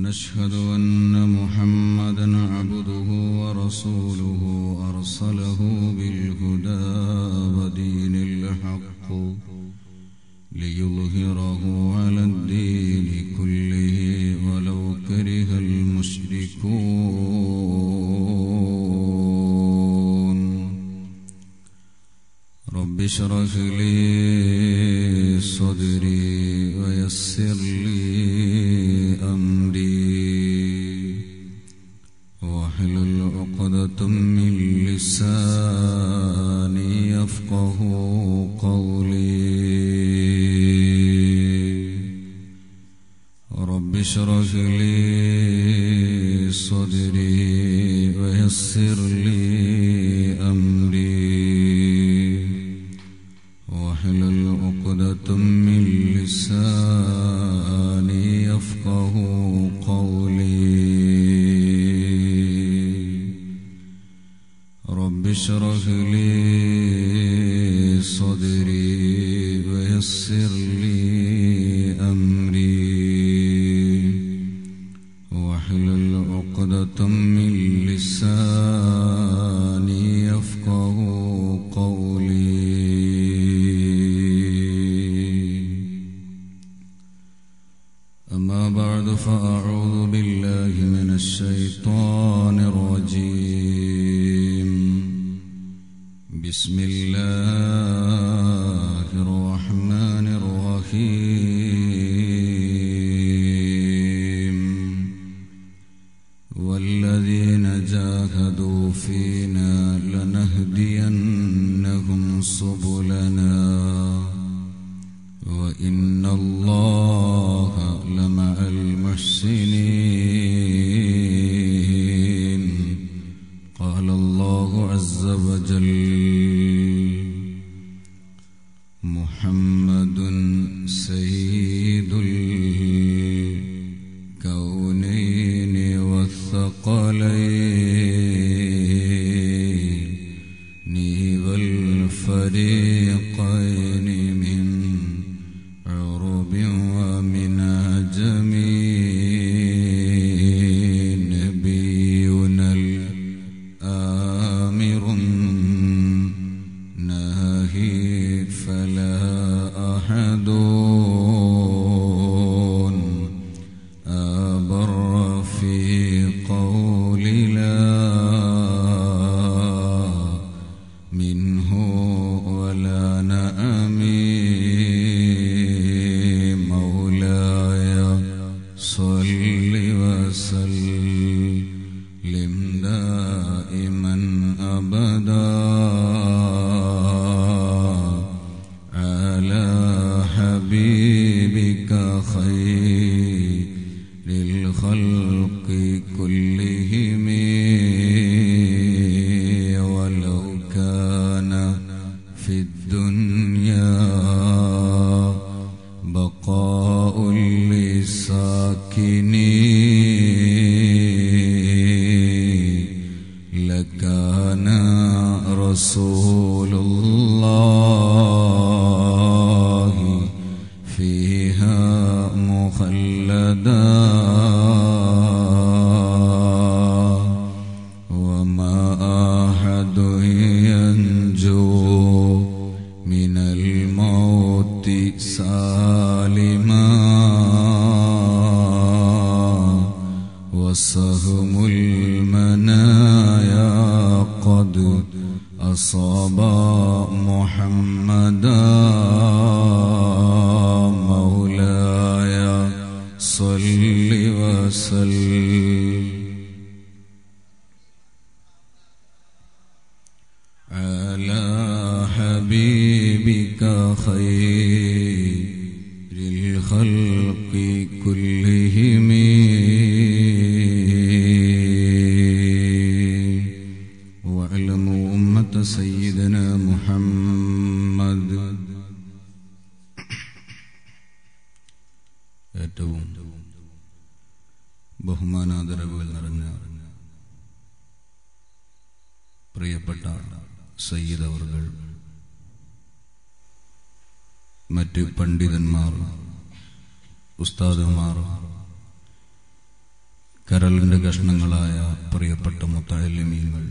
ونشهد أن محمدا عبده ورسوله أرسله بالهدى ودين الحق ليظهره على الدين كله ولو كره المشركون رب اشرح لي صدري ويسر لي أمري واحلل عقدة من لساني يفقه قولي رب اشرح لي صدري ويسر لي أمري واحلل عقدة من لساني يفقه قولي رب اشرح لي صدري ويسر لي أمري واحلل عقدة من لساني يفقه قولي أما بعد فأعوذ بالله من الشيطان الرجيم بسم الله الرحمن الرحيم والذين جاهدوا فينا لنهدينهم سبلنا وإن الله لمع المحسنين قال الله عز وجل محمد سيد الكونين والثقلين والفريقين من عرب ومن عجم نبينا الآمر ناهي فلا أحد أبر في قول لا منه ولا نأمي مولاي صل وسلم دائما أبدا على حبيبك خير الخلق كلهم ولو كان في الدنيا بقاء لساكنين لكان رسول الله فيها مخلدا وما أحد ينجو من الموت سالما وسهم المنايا قد أصاب محمدا مولاي صل وسلم على حبيبك خير الخلق كلهم واعلموا أمة سيدنا محمد ഏറ്റവും ബഹുമാനാദരവുകൾ നിറഞ്ഞ പ്രിയപ്പെട്ട സയ്യിദ് അവർകൾ മറ്റ് പണ്ഡിതന്മാർ ഉസ്താദുമാർ കരളിന്റെ കഷ്ണങ്ങളായ പ്രിയപ്പെട്ട മുത്തഴലിമീങ്ങൾ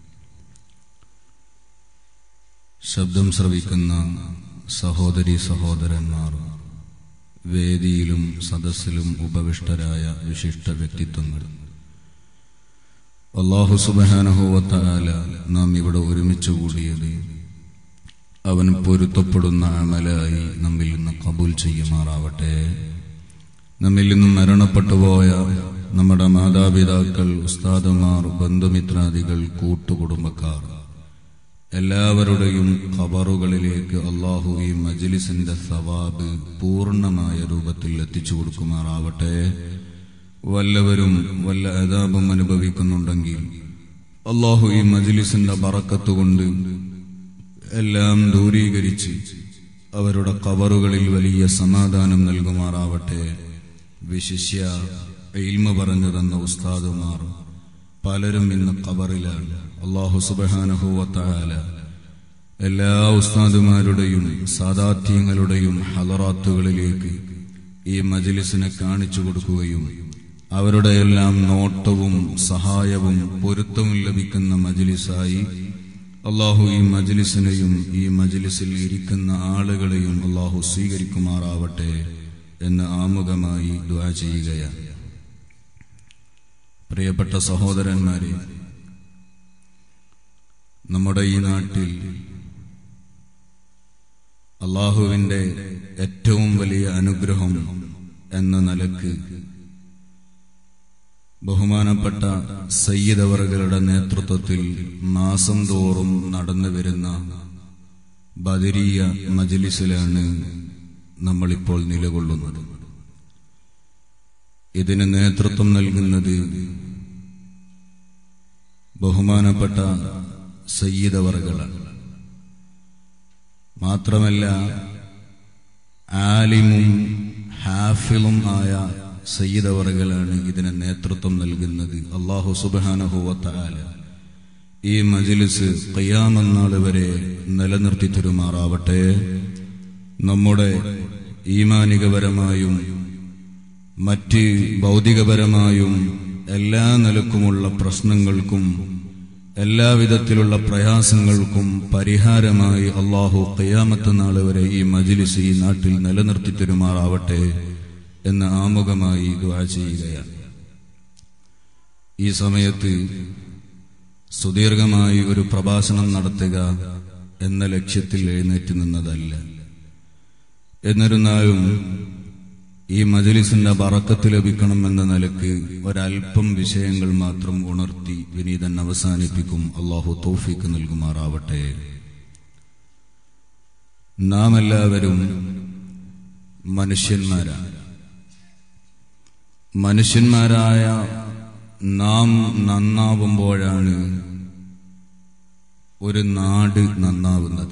ശബ്ദം ശ്രവിക്കുന്ന സഹോദരി സഹോദരന്മാർ വേദിയിലും സദസ്സിലും ഉപവിഷ്ടരായ വിശിഷ്ട വ്യക്തിത്വങ്ങൾ അള്ളാഹു സുബാനഹുവത്താല നാം ഇവിടെ ഒരുമിച്ച് കൂടിയത് അവൻ പൊരുത്തപ്പെടുന്ന അമലായി നമ്മിൽ നിന്ന് കബൂൽ ചെയ്യുമാറാവട്ടെ നമ്മിൽ നിന്നും മരണപ്പെട്ടുപോയ നമ്മുടെ മാതാപിതാക്കൾ ഉസ്താദുമാർ ബന്ധുമിത്രാദികൾ കൂട്ടുകുടുംബക്കാർ എല്ലാവരുടെയും ഖബറുകളിലേക്ക് അള്ളാഹു ഈ മജ്ലിസിന്റെ സവാബ് പൂർണ്ണമായ രൂപത്തിൽ എത്തിച്ചു കൊടുക്കുമാറാവട്ടെ വല്ലവരും വല്ല അതാപം അനുഭവിക്കുന്നുണ്ടെങ്കിൽ അള്ളാഹു ഈ മജ്ലിസിന്റെ ബറക്കത്ത് കൊണ്ട് എല്ലാം ദൂരീകരിച്ച് അവരുടെ കവറുകളിൽ വലിയ സമാധാനം നൽകുമാറാവട്ടെ വിശിഷ്യ ഇൽമ പറഞ്ഞു തന്ന ഉസ്താദുമാർ പലരും ഇന്ന് കബറിലാണ് അള്ളാഹു സുബാനഹുവത്താല എല്ലാ ഉസ്താദുമാരുടെയും സാദാത്യങ്ങളുടെയും ഹലറാത്തുകളിലേക്ക് ഈ മജ്ലിസിനെ കാണിച്ചു കൊടുക്കുകയും അവരുടെ എല്ലാം നോട്ടവും സഹായവും പൊരുത്തവും ലഭിക്കുന്ന മജ്ലിസായി അള്ളാഹു ഈ മജ്ലിസിനെയും ഈ മജ്ലിസിൽ ഇരിക്കുന്ന ആളുകളെയും അള്ളാഹു സ്വീകരിക്കുമാറാവട്ടെ എന്ന് ആമുഖമായി ദ്വാ ചെയ്യുകയാണ് പ്രിയപ്പെട്ട സഹോദരന്മാരെ നമ്മുടെ ഈ നാട്ടിൽ അള്ളാഹുവിന്റെ ഏറ്റവും വലിയ അനുഗ്രഹം എന്ന നിലക്ക് ബഹുമാനപ്പെട്ട സയ്യിദവറുകളുടെ നേതൃത്വത്തിൽ മാസം തോറും നടന്നു വരുന്ന ബദരീയ മജലിസിലാണ് നമ്മളിപ്പോൾ നിലകൊള്ളുന്നത് ഇതിന് നേതൃത്വം നൽകുന്നത് ബഹുമാനപ്പെട്ട സയ്യിദവറുകളാണ് മാത്രമല്ല ആലിമും ഹാഫിളും ആയ സയ്യിദവറുകളാണ് ഇതിന് നേതൃത്വം നൽകുന്നത് അള്ളാഹു സുബാനഹുവത്താല ഈ മജിലിസ് കയ്യാമന്നാൾ വരെ നിലനിർത്തി തരുമാറാവട്ടെ നമ്മുടെ ഈമാനികപരമായും മറ്റ് ഭൗതികപരമായും എല്ലാ നിലക്കുമുള്ള പ്രശ്നങ്ങൾക്കും എല്ലാവിധത്തിലുള്ള പ്രയാസങ്ങൾക്കും പരിഹാരമായി അള്ളാഹു കയ്യാമത്ത് നാൾ വരെ ഈ മജിലിസ് ഈ നാട്ടിൽ നിലനിർത്തി തരുമാറാവട്ടെ എന്ന് ആമുഖമായി ദ്വാ ചെയ്യുകയാണ് ഈ സമയത്ത് സുദീർഘമായി ഒരു പ്രഭാഷണം നടത്തുക എന്ന ലക്ഷ്യത്തിൽ എഴുന്നേറ്റ് നിന്നതല്ല എന്നിരുന്നാലും ഈ മജലിസിന്റെ ബറക്കത്ത് ലഭിക്കണം എന്ന നിലക്ക് ഒരൽപ്പം വിഷയങ്ങൾ മാത്രം ഉണർത്തി വിനീതൻ അവസാനിപ്പിക്കും അള്ളാഹു തൗഫീക്ക് നൽകുമാറാവട്ടെ നാം എല്ലാവരും മനുഷ്യന്മാരാണ് മനുഷ്യന്മാരായ നാം നന്നാവുമ്പോഴാണ് ഒരു നാട് നന്നാവുന്നത്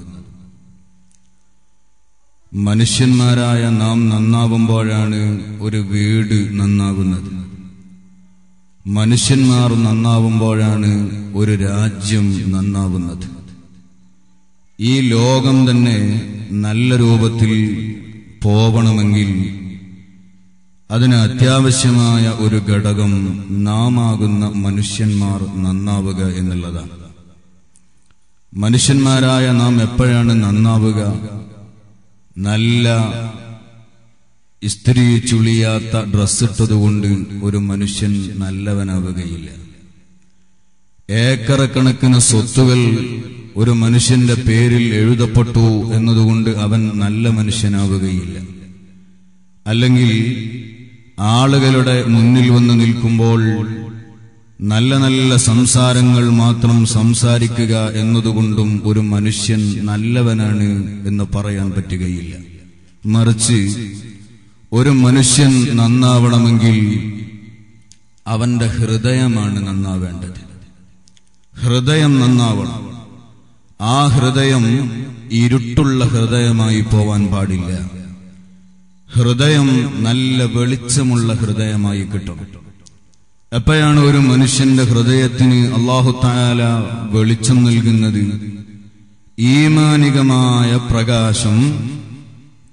മനുഷ്യന്മാരായ നാം നന്നാവുമ്പോഴാണ് ഒരു വീട് നന്നാവുന്നത് മനുഷ്യന്മാർ നന്നാവുമ്പോഴാണ് ഒരു രാജ്യം നന്നാവുന്നത് ഈ ലോകം തന്നെ നല്ല രൂപത്തിൽ പോവണമെങ്കിൽ അതിന് അത്യാവശ്യമായ ഒരു ഘടകം നാമാകുന്ന മനുഷ്യന്മാർ നന്നാവുക എന്നുള്ളതാണ് മനുഷ്യന്മാരായ നാം എപ്പോഴാണ് നന്നാവുക നല്ല ഇസ്ത്രീ ചുളിയാത്ത ഡ്രസ്സിട്ടതുകൊണ്ട് ഒരു മനുഷ്യൻ നല്ലവനാവുകയില്ല ഏക്കറക്കണക്കിന് സ്വത്തുകൾ ഒരു മനുഷ്യന്റെ പേരിൽ എഴുതപ്പെട്ടു എന്നതുകൊണ്ട് അവൻ നല്ല മനുഷ്യനാവുകയില്ല അല്ലെങ്കിൽ ആളുകളുടെ മുന്നിൽ വന്ന് നിൽക്കുമ്പോൾ നല്ല നല്ല സംസാരങ്ങൾ മാത്രം സംസാരിക്കുക എന്നതുകൊണ്ടും ഒരു മനുഷ്യൻ നല്ലവനാണ് എന്ന് പറയാൻ പറ്റുകയില്ല മറിച്ച് ഒരു മനുഷ്യൻ നന്നാവണമെങ്കിൽ അവന്റെ ഹൃദയമാണ് നന്നാവേണ്ടത് ഹൃദയം നന്നാവണം ആ ഹൃദയം ഇരുട്ടുള്ള ഹൃദയമായി പോവാൻ പാടില്ല ഹൃദയം നല്ല വെളിച്ചമുള്ള ഹൃദയമായി കിട്ടണം എപ്പോഴാണ് ഒരു മനുഷ്യന്റെ ഹൃദയത്തിന് അള്ളാഹു താല വെളിച്ചം നൽകുന്നത് ഈമാനികമായ പ്രകാശം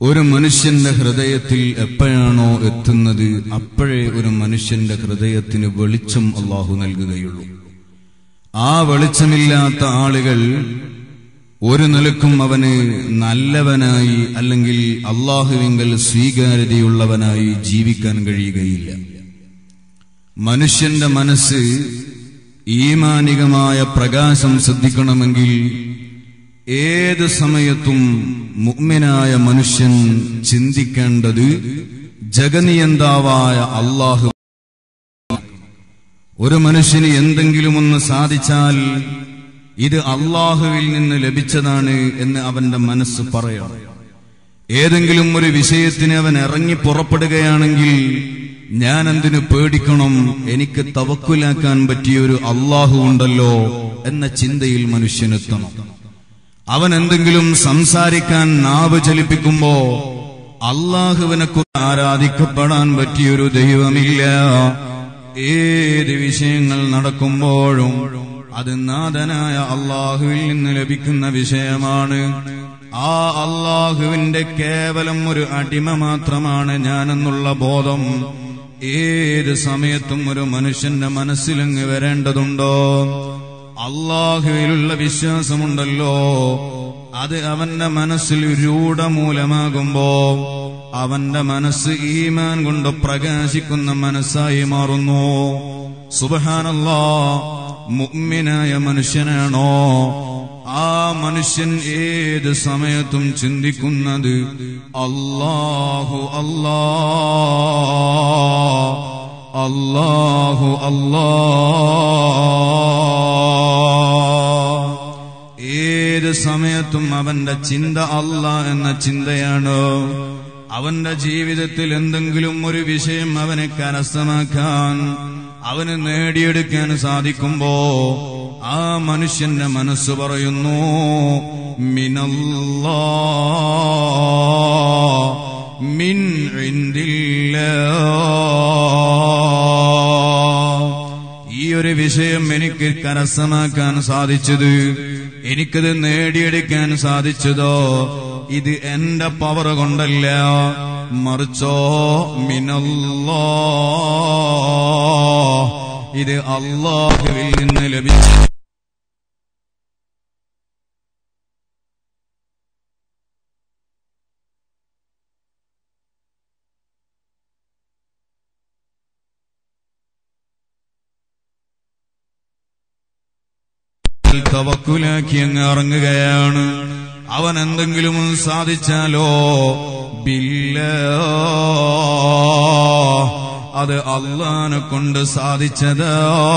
ഒരു മനുഷ്യന്റെ ഹൃദയത്തിൽ എപ്പോഴാണോ എത്തുന്നത് അപ്പോഴേ ഒരു മനുഷ്യന്റെ ഹൃദയത്തിന് വെളിച്ചം അള്ളാഹു നൽകുകയുള്ളൂ ആ വെളിച്ചമില്ലാത്ത ആളുകൾ ഒരു നിലക്കും അവന് നല്ലവനായി അല്ലെങ്കിൽ അള്ളാഹുവിങ്കൽ സ്വീകാര്യതയുള്ളവനായി ജീവിക്കാൻ കഴിയുകയില്ല മനുഷ്യന്റെ മനസ്സ് ഈമാനികമായ പ്രകാശം ശ്രദ്ധിക്കണമെങ്കിൽ ഏത് സമയത്തും മുഗ്മിനായ മനുഷ്യൻ ചിന്തിക്കേണ്ടത് ജഗനിയന്താവായ അള്ളാഹു ഒരു മനുഷ്യന് എന്തെങ്കിലും ഒന്ന് സാധിച്ചാൽ ഇത് അള്ളാഹുവിൽ നിന്ന് ലഭിച്ചതാണ് എന്ന് അവന്റെ മനസ്സ് പറയണം ഏതെങ്കിലും ഒരു വിഷയത്തിന് അവൻ ഇറങ്ങി പുറപ്പെടുകയാണെങ്കിൽ ഞാൻ എന്തിനു പേടിക്കണം എനിക്ക് തവക്കുലാക്കാൻ പറ്റിയ ഒരു അള്ളാഹു ഉണ്ടല്ലോ എന്ന ചിന്തയിൽ മനുഷ്യനെത്തണം അവൻ എന്തെങ്കിലും സംസാരിക്കാൻ നാവ് ചലിപ്പിക്കുമ്പോ അള്ളാഹുവിനെ കുറിച്ച് ആരാധിക്കപ്പെടാൻ പറ്റിയൊരു ദൈവമില്ല ഏത് വിഷയങ്ങൾ നടക്കുമ്പോഴും അത് നാഥനായ അള്ളാഹുവിൽ നിന്ന് ലഭിക്കുന്ന വിഷയമാണ് ആ അള്ളാഹുവിന്റെ കേവലം ഒരു അടിമ മാത്രമാണ് ഞാനെന്നുള്ള ബോധം ഏത് സമയത്തും ഒരു മനുഷ്യന്റെ മനസ്സിലങ്ങ് വരേണ്ടതുണ്ടോ അള്ളാഹുവിലുള്ള വിശ്വാസമുണ്ടല്ലോ അത് അവന്റെ മനസ്സിൽ രൂഢമൂലമാകുമ്പോ അവന്റെ മനസ്സ് ഈമാൻ കൊണ്ട് പ്രകാശിക്കുന്ന മനസ്സായി മാറുന്നു സുബഹാനല്ലാ മുഅ്മിനായ മനുഷ്യനാണോ ആ മനുഷ്യൻ ഏത് സമയത്തും ചിന്തിക്കുന്നത് അല്ലാഹു അല്ലാ അല്ലാഹു അല്ലാ ഏത് സമയത്തും അവന്റെ ചിന്ത അല്ല എന്ന ചിന്തയാണ് അവന്റെ ജീവിതത്തിൽ എന്തെങ്കിലും ഒരു വിഷയം അവനെ കരസ്ഥമാക്കാൻ അവന് നേടിയെടുക്കാൻ സാധിക്കുമ്പോ ആ മനുഷ്യന്റെ മനസ്സ് പറയുന്നു മിനല്ലാ മിൻ ഇൻദില്ലാ ഈ ഒരു വിഷയം എനിക്ക് കരസ്ഥമാക്കാൻ സാധിച്ചത് എനിക്കത് നേടിയെടുക്കാൻ സാധിച്ചതോ ഇത് എന്റെ പവർ കൊണ്ടല്ല മറിച്ചോ മിനല്ലോ ഇത് അള്ളാഹുവിൽ നിന്ന് ലഭിച്ച തവക്കുലാക്കി അങ്ങ് ഇറങ്ങുകയാണ് അവൻ എന്തെങ്കിലും ഒന്ന് സാധിച്ചാലോ ബില്ല അത് അള്ളാനെ കൊണ്ട് സാധിച്ചത്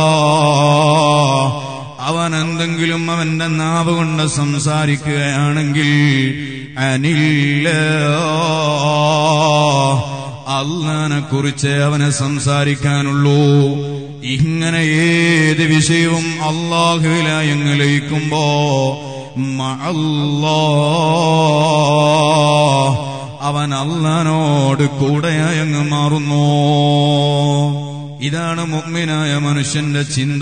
അവൻ എന്തെങ്കിലും അവന്റെ നാവ് കൊണ്ട് സംസാരിക്കുകയാണെങ്കിൽ അനില്ല അള്ളാനെ കുറിച്ച് അവനെ സംസാരിക്കാനുള്ളൂ ഇങ്ങനെ ഏത് വിഷയവും അള്ളാഹുവിലായി അങ്ങ് ലയിക്കുമ്പോ മഅല്ലാ അവൻ അള്ളഹാനോട് കൂടെയായി അങ്ങ് മാറുന്നു ഇതാണ് മുഗ്മിനായ മനുഷ്യന്റെ ചിന്ത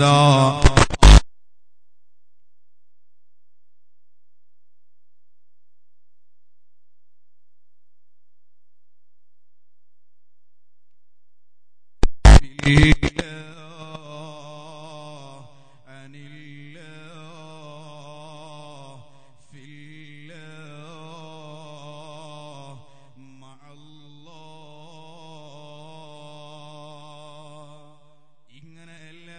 ഇങ്ങനെ എല്ലാ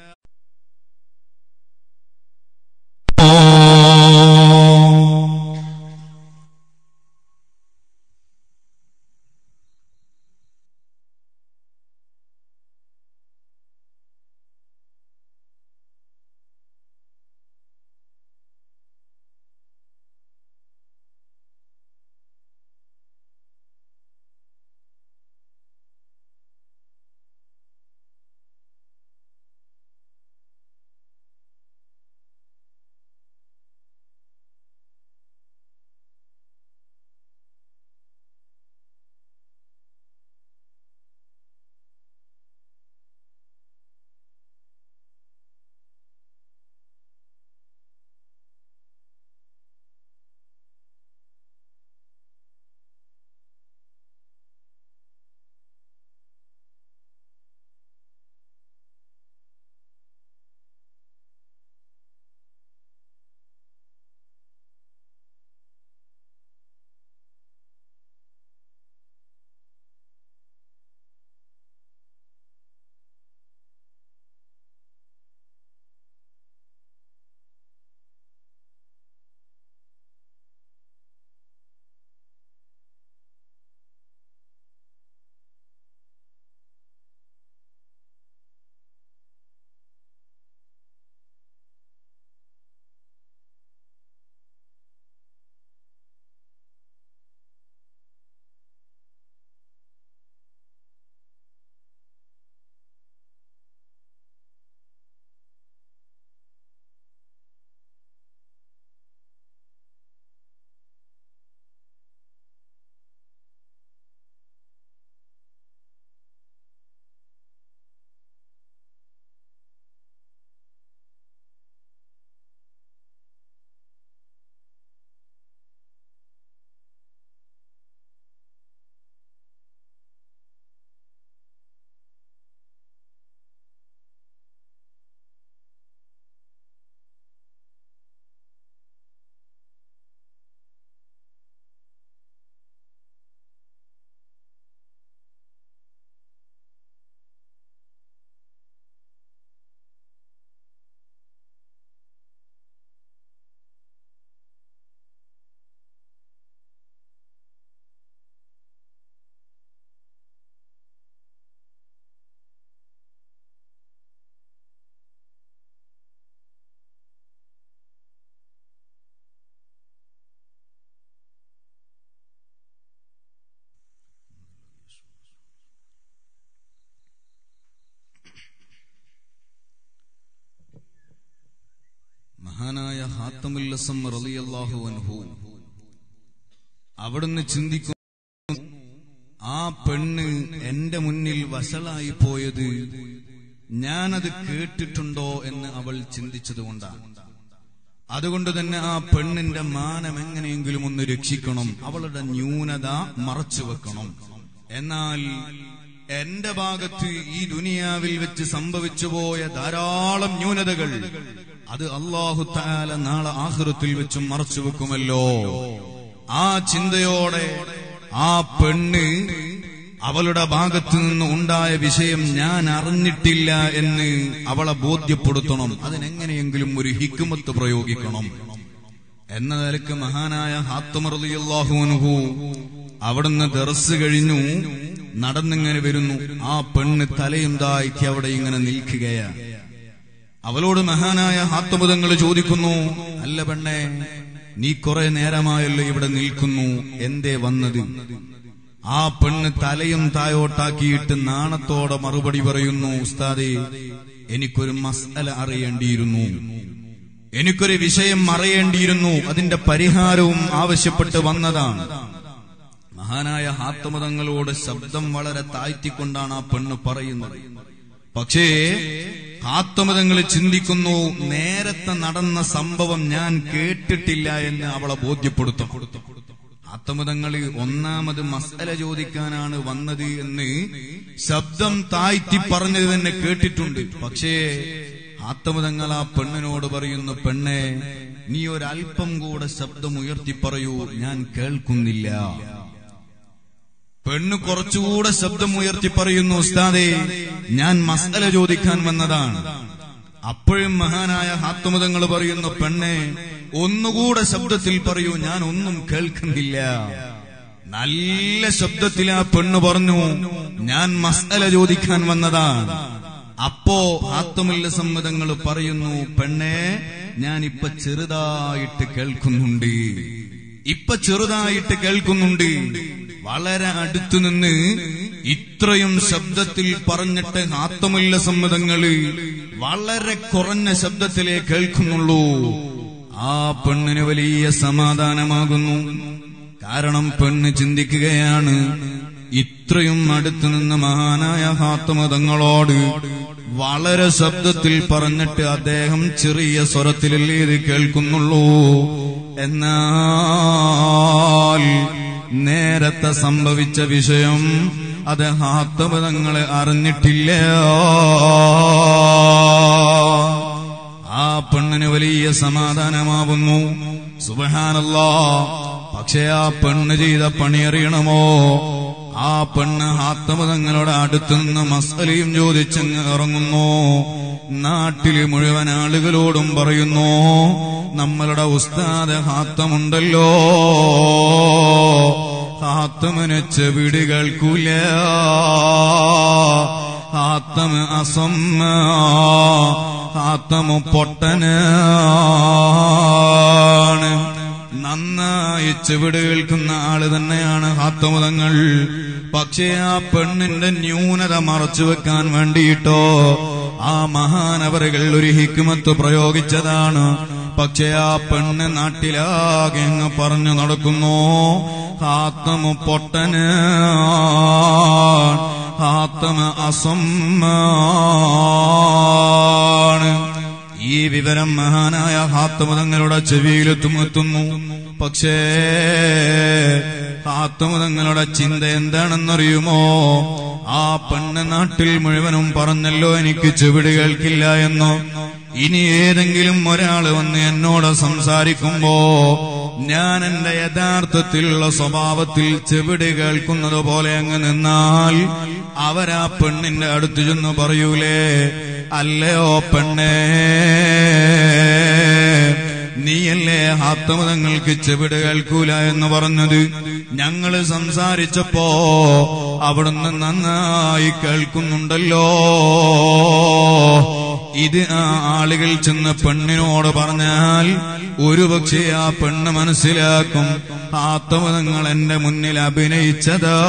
ഹാത്തമുല്ലസം റളിയല്ലാഹു അൻഹു അവിടുന്ന് ചിന്തിക്കുന്നു ആ പെണ്ണ് എന്റെ മുന്നിൽ വഷളായി പോയത് ഞാനത് കേട്ടിട്ടുണ്ടോ എന്ന് അവൾ ചിന്തിച്ചതുകൊണ്ടാണ് അതുകൊണ്ട് തന്നെ ആ പെണ്ണിന്റെ മാനം എങ്ങനെയെങ്കിലും ഒന്ന് രക്ഷിക്കണം അവളുടെ ന്യൂനത മറച്ചു വെക്കണം എന്നാൽ എന്റെ ഭാഗത്ത് ഈ ദുനിയാവിൽ വെച്ച് സംഭവിച്ചു പോയ ധാരാളം ന്യൂനതകൾ അത് അള്ളാഹു താല നാളെ ആഹൃത്തിൽ വെച്ചും മറച്ചു വെക്കുമല്ലോ ആ ചിന്തയോടെ ആ പെണ്ണ് അവളുടെ ഭാഗത്ത് നിന്ന് ഉണ്ടായ വിഷയം ഞാൻ അറിഞ്ഞിട്ടില്ല എന്ന് അവളെ ബോധ്യപ്പെടുത്തണം അതിനെങ്ങനെയെങ്കിലും ഒരു ഹിക്കുമത്ത് പ്രയോഗിക്കണം എന്ന നിലക്ക് മഹാനായ ഹാത്തമറിയാഹുനുഹു അവിടുന്ന് ദർസ് കഴിഞ്ഞു നടന്നിങ്ങനെ വരുന്നു ആ പെണ്ണ് തലയും തായ്ക്ക് അവിടെ ഇങ്ങനെ നിൽക്കുകയാണ് അവളോട് മഹാനായ ഹാത്തമുതങ്ങൾ ചോദിക്കുന്നു അല്ല പെണ്ണെ നീ കുറെ നേരമായല്ലോ ഇവിടെ നിൽക്കുന്നു എന്തേ വന്നത് ആ പെണ്ണ് തലയും തായോട്ടാക്കിയിട്ട് നാണത്തോടെ മറുപടി പറയുന്നു ഉസ്താദെ എനിക്കൊരു മസല അറിയേണ്ടിയിരുന്നു എനിക്കൊരു വിഷയം അറിയേണ്ടിയിരുന്നു അതിന്റെ പരിഹാരവും ആവശ്യപ്പെട്ട് വന്നതാണ് മഹാനായ ഹാത്തമതങ്ങളോട് ശബ്ദം വളരെ താഴ്ത്തിക്കൊണ്ടാണ് ആ പെണ്ണ് പറയുന്നത് പക്ഷേ ഹാത്തമതങ്ങൾ ചിന്തിക്കുന്നു നേരത്തെ നടന്ന സംഭവം ഞാൻ കേട്ടിട്ടില്ല എന്ന് അവളെ ബോധ്യപ്പെടുത്തും ആത്തമതങ്ങൾ ഒന്നാമത് മസല ചോദിക്കാനാണ് വന്നത് എന്ന് ശബ്ദം താഴ്ത്തി പറഞ്ഞത് തന്നെ കേട്ടിട്ടുണ്ട് പക്ഷേ ആത്തമതങ്ങൾ ആ പെണ്ണിനോട് പറയുന്നു പെണ്ണെ നീ ഒരല്പം കൂടെ ശബ്ദം ഉയർത്തി പറയൂ ഞാൻ കേൾക്കുന്നില്ല പെണ്ണ് കുറച്ചുകൂടെ ശബ്ദം ഉയർത്തി പറയുന്നു ഉസ്താദെ ഞാൻ മസല ചോദിക്കാൻ വന്നതാണ് അപ്പോഴും മഹാനായ ഹാത്തുമതങ്ങൾ പറയുന്നു പെണ്ണെ ഒന്നുകൂടെ ശബ്ദത്തിൽ പറയൂ ഞാൻ ഒന്നും കേൾക്കുന്നില്ല നല്ല ശബ്ദത്തിൽ ആ പെണ്ണ് പറഞ്ഞു ഞാൻ മസല ചോദിക്കാൻ വന്നതാണ് അപ്പോ ആത്മല്ല സമ്മതങ്ങൾ പറയുന്നു പെണ്ണെ ഞാൻ ഇപ്പൊ ചെറുതായിട്ട് കേൾക്കുന്നുണ്ട് ഇപ്പൊ ചെറുതായിട്ട് കേൾക്കുന്നുണ്ട് വളരെ അടുത്തു നിന്ന് ഇത്രയും ശബ്ദത്തിൽ പറഞ്ഞിട്ട് ആത്മല്ല സമ്മതങ്ങള് വളരെ കുറഞ്ഞ ശബ്ദത്തിലേ കേൾക്കുന്നുള്ളൂ ആ പെണ്ണിന് വലിയ സമാധാനമാകുന്നു കാരണം പെണ്ണ് ചിന്തിക്കുകയാണ് ഇത്രയും അടുത്തു നിന്ന് മഹാനായ ഹാത്തമതങ്ങളോട് വളരെ ശബ്ദത്തിൽ പറഞ്ഞിട്ട് അദ്ദേഹം ചെറിയ സ്വരത്തിലല്ലേ ഇത് കേൾക്കുന്നുള്ളൂ എന്നാൽ നേരത്തെ സംഭവിച്ച വിഷയം അത് ഹാത്തമതങ്ങളെ അറിഞ്ഞിട്ടില്ല ആ പെണ്ണിന് വലിയ സമാധാനമാവുന്നു സുബഹാനല്ലാ പക്ഷെ ആ പെണ്ണ് ചെയ്ത പണി അറിയണമോ ആ പെണ്ണ് ഹാത്തമതങ്ങളുടെ അടുത്തു നിന്ന് മസലയും ചോദിച്ചങ്ങ് ഇറങ്ങുന്നു നാട്ടിലെ മുഴുവൻ ആളുകളോടും പറയുന്നു നമ്മളുടെ ഉസ്താദ് ഹാത്തമുണ്ടല്ലോ ഹാത്തമിന് ചെവിടി കേൾക്കൂല ഹാത്തം അസമ്മ ഹാത്തമു പൊട്ടനാണ് നന്നായി ചെവിട് കേൾക്കുന്ന ആള് തന്നെയാണ് ഹാത്തമുതങ്ങൾ പക്ഷേ ആ പെണ്ണിന്റെ ന്യൂനത മറച്ചു വെക്കാൻ വേണ്ടിയിട്ടോ ആ മഹാനവറുകൾ ഒരു ഹിക്കുമത്ത് പ്രയോഗിച്ചതാണ് പക്ഷേ ആ പെണ്ണ് നാട്ടിലാകെ അങ്ങ് പറഞ്ഞു നടക്കുന്നു ഹാത്തമു പൊട്ടന് ഹാത്തമ അസമ്മാണ് ഈ വിവരം മഹാനായ ഹാത്തമുതങ്ങളുടെ ചെവിയിലെത്തും എത്തുന്നു പക്ഷേ ഹാത്തമുതങ്ങളുടെ ചിന്ത എന്താണെന്നറിയുമോ ആ പെണ്ണ് നാട്ടിൽ മുഴുവനും പറഞ്ഞല്ലോ എനിക്ക് ചെവിട് കേൾക്കില്ല എന്നോ ഇനി ഏതെങ്കിലും ഒരാള് വന്ന് എന്നോട് സംസാരിക്കുമ്പോ ഞാൻ എന്റെ യഥാർത്ഥത്തിലുള്ള സ്വഭാവത്തിൽ ചെവിട് കേൾക്കുന്നത് പോലെ അങ്ങ് നിന്നാൽ അവരാ പെണ്ണിന്റെ അടുത്ത് ചെന്ന് പറയൂലേ അല്ലയോ പെണ്ണേ നീയല്ലേ ആത്മതങ്ങൾക്ക് ചെവിട് കേൾക്കൂല എന്ന് പറഞ്ഞത് ഞങ്ങള് സംസാരിച്ചപ്പോ അവിടുന്ന് നന്നായി കേൾക്കുന്നുണ്ടല്ലോ ഇത് ആ ആളുകൾ ചെന്ന് പെണ്ണിനോട് പറഞ്ഞാൽ ഒരുപക്ഷെ ആ പെണ്ണ് മനസ്സിലാക്കും ആത്മതങ്ങൾ എന്റെ മുന്നിൽ അഭിനയിച്ചതാ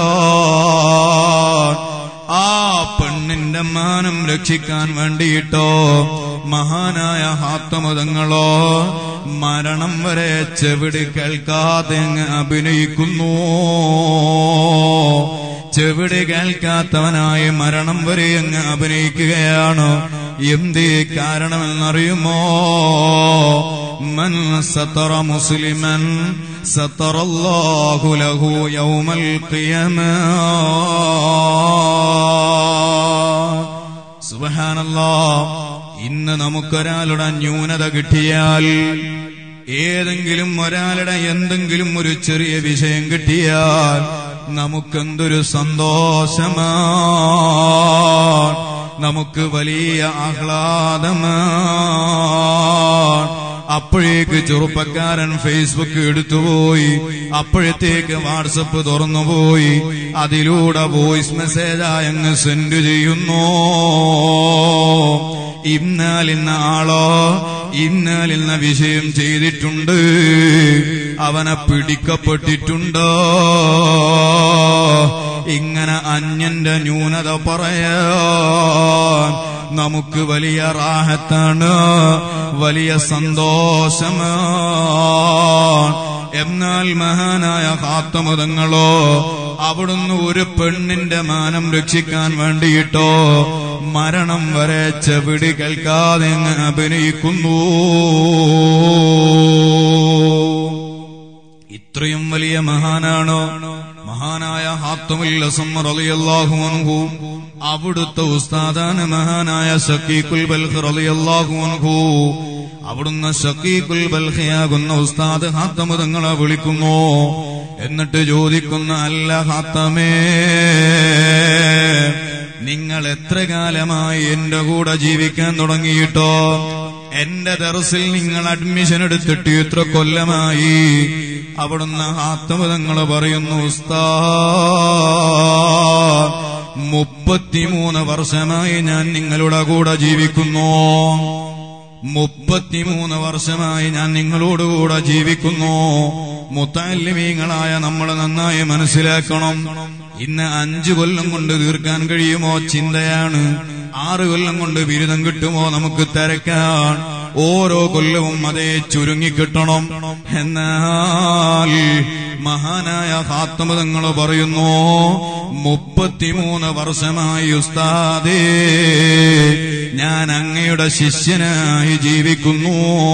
ആ പെണ്ണിന്റെ മാനം രക്ഷിക്കാൻ വേണ്ടിയിട്ടോ മഹാനായ ഹാത്തമതങ്ങളോ മരണം വരെ ചെവിട് കേൾക്കാതെ അങ്ങ് അഭിനയിക്കുന്നു ചെവിട് കേൾക്കാത്തവനായി മരണം വരെ അങ്ങ് അഭിനയിക്കുകയാണ് എന്തേ കാരണമെന്നറിയുമോ من ستر مسلما ستر الله له يوم القيامة സുബഹാനല്ലാ ഇന്ന് നമുക്കൊരാളുടെ ന്യൂനത കിട്ടിയാൽ ഏതെങ്കിലും ഒരാളുടെ എന്തെങ്കിലും ഒരു ചെറിയ വിഷയം കിട്ടിയാൽ നമുക്കെന്തൊരു സന്തോഷമാ നമുക്ക് വലിയ ആഹ്ലാദമാണ് അപ്പോഴേക്ക് ചെറുപ്പക്കാരൻ ഫേസ്ബുക്ക് എടുത്തുപോയി അപ്പോഴത്തേക്ക് വാട്സപ്പ് തുറന്നുപോയി അതിലൂടെ വോയിസ് മെസ്സേജായി അങ്ങ് സെൻഡ് ചെയ്യുന്നു ഇന്നാലിന്ന ആളോ ഇന്നാലിന്ന വിഷയം ചെയ്തിട്ടുണ്ട് അവനെ പിടിക്കപ്പെട്ടിട്ടുണ്ടോ ഇങ്ങനെ അന്യന്റെ ന്യൂനത പറയാൻ നമുക്ക് വലിയ റാഹത്താണ് വലിയ സന്തോഷമാണ് എന്നാൽ മഹാനായ ഹാത്തമുതങ്ങളോ അവിടുന്ന് ഒരു പെണ്ണിന്റെ മാനം രക്ഷിക്കാൻ വേണ്ടിയിട്ടോ മരണം വരെ ചെവിടി കേൾക്കാതെ അങ്ങ് അഭിനയിക്കുന്നു ഇത്രയും വലിയ മഹാനാണോ മഹാനായ ഹാത്തമുൽ റളിയല്ലാഹു അൻഹു അവിടുത്തെ ഉസ്താദാണ് മഹാനായ സക്കീഖുൽ ബൽഖ് റളിയല്ലാഹു അൻഹു അവിടുന്ന് സക്കീഖുൽ ബൽഖിയാകുന്ന ഉസ്താദ് ഹാത്തമ് തങ്ങളെ വിളിക്കുന്നു എന്നിട്ട് ചോദിക്കുന്ന അല്ല ഹാത്തമേ നിങ്ങൾ എത്ര കാലമായി എന്റെ കൂടെ ജീവിക്കാൻ തുടങ്ങിയിട്ടോ എന്റെ ദർസിൽ നിങ്ങൾ അഡ്മിഷൻ എടുത്തിട്ട് എത്ര കൊല്ലമായി അവിടുന്ന് ആത്മതങ്ങൾ പറയുന്നു ഉസ്താ മുപ്പത്തിമൂന്ന് വർഷമായി ഞാൻ നിങ്ങളുടെ കൂടെ ജീവിക്കുന്നു മുപ്പത്തിമൂന്ന് വർഷമായി ഞാൻ നിങ്ങളോടുകൂടെ ജീവിക്കുന്നു മുത്താലിമീങ്ങളായ നമ്മൾ നന്നായി മനസ്സിലാക്കണം ഇന്ന് അഞ്ചു കൊല്ലം കൊണ്ട് തീർക്കാൻ കഴിയുമോ ചിന്തയാണ് ആറ് കൊല്ലം കൊണ്ട് ബിരുദം കിട്ടുമോ നമുക്ക് തിരക്കാൻ ഓരോ കൊല്ലവും അതേ ചുരുങ്ങിക്കിട്ടണം എന്നാൽ മഹാനായ ഹാത്തമതങ്ങൾ പറയുന്നു മുപ്പത്തിമൂന്ന് വർഷമായി ഉസ്താദേ ഞാൻ അങ്ങയുടെ ശിഷ്യനായി ജീവിക്കുന്നു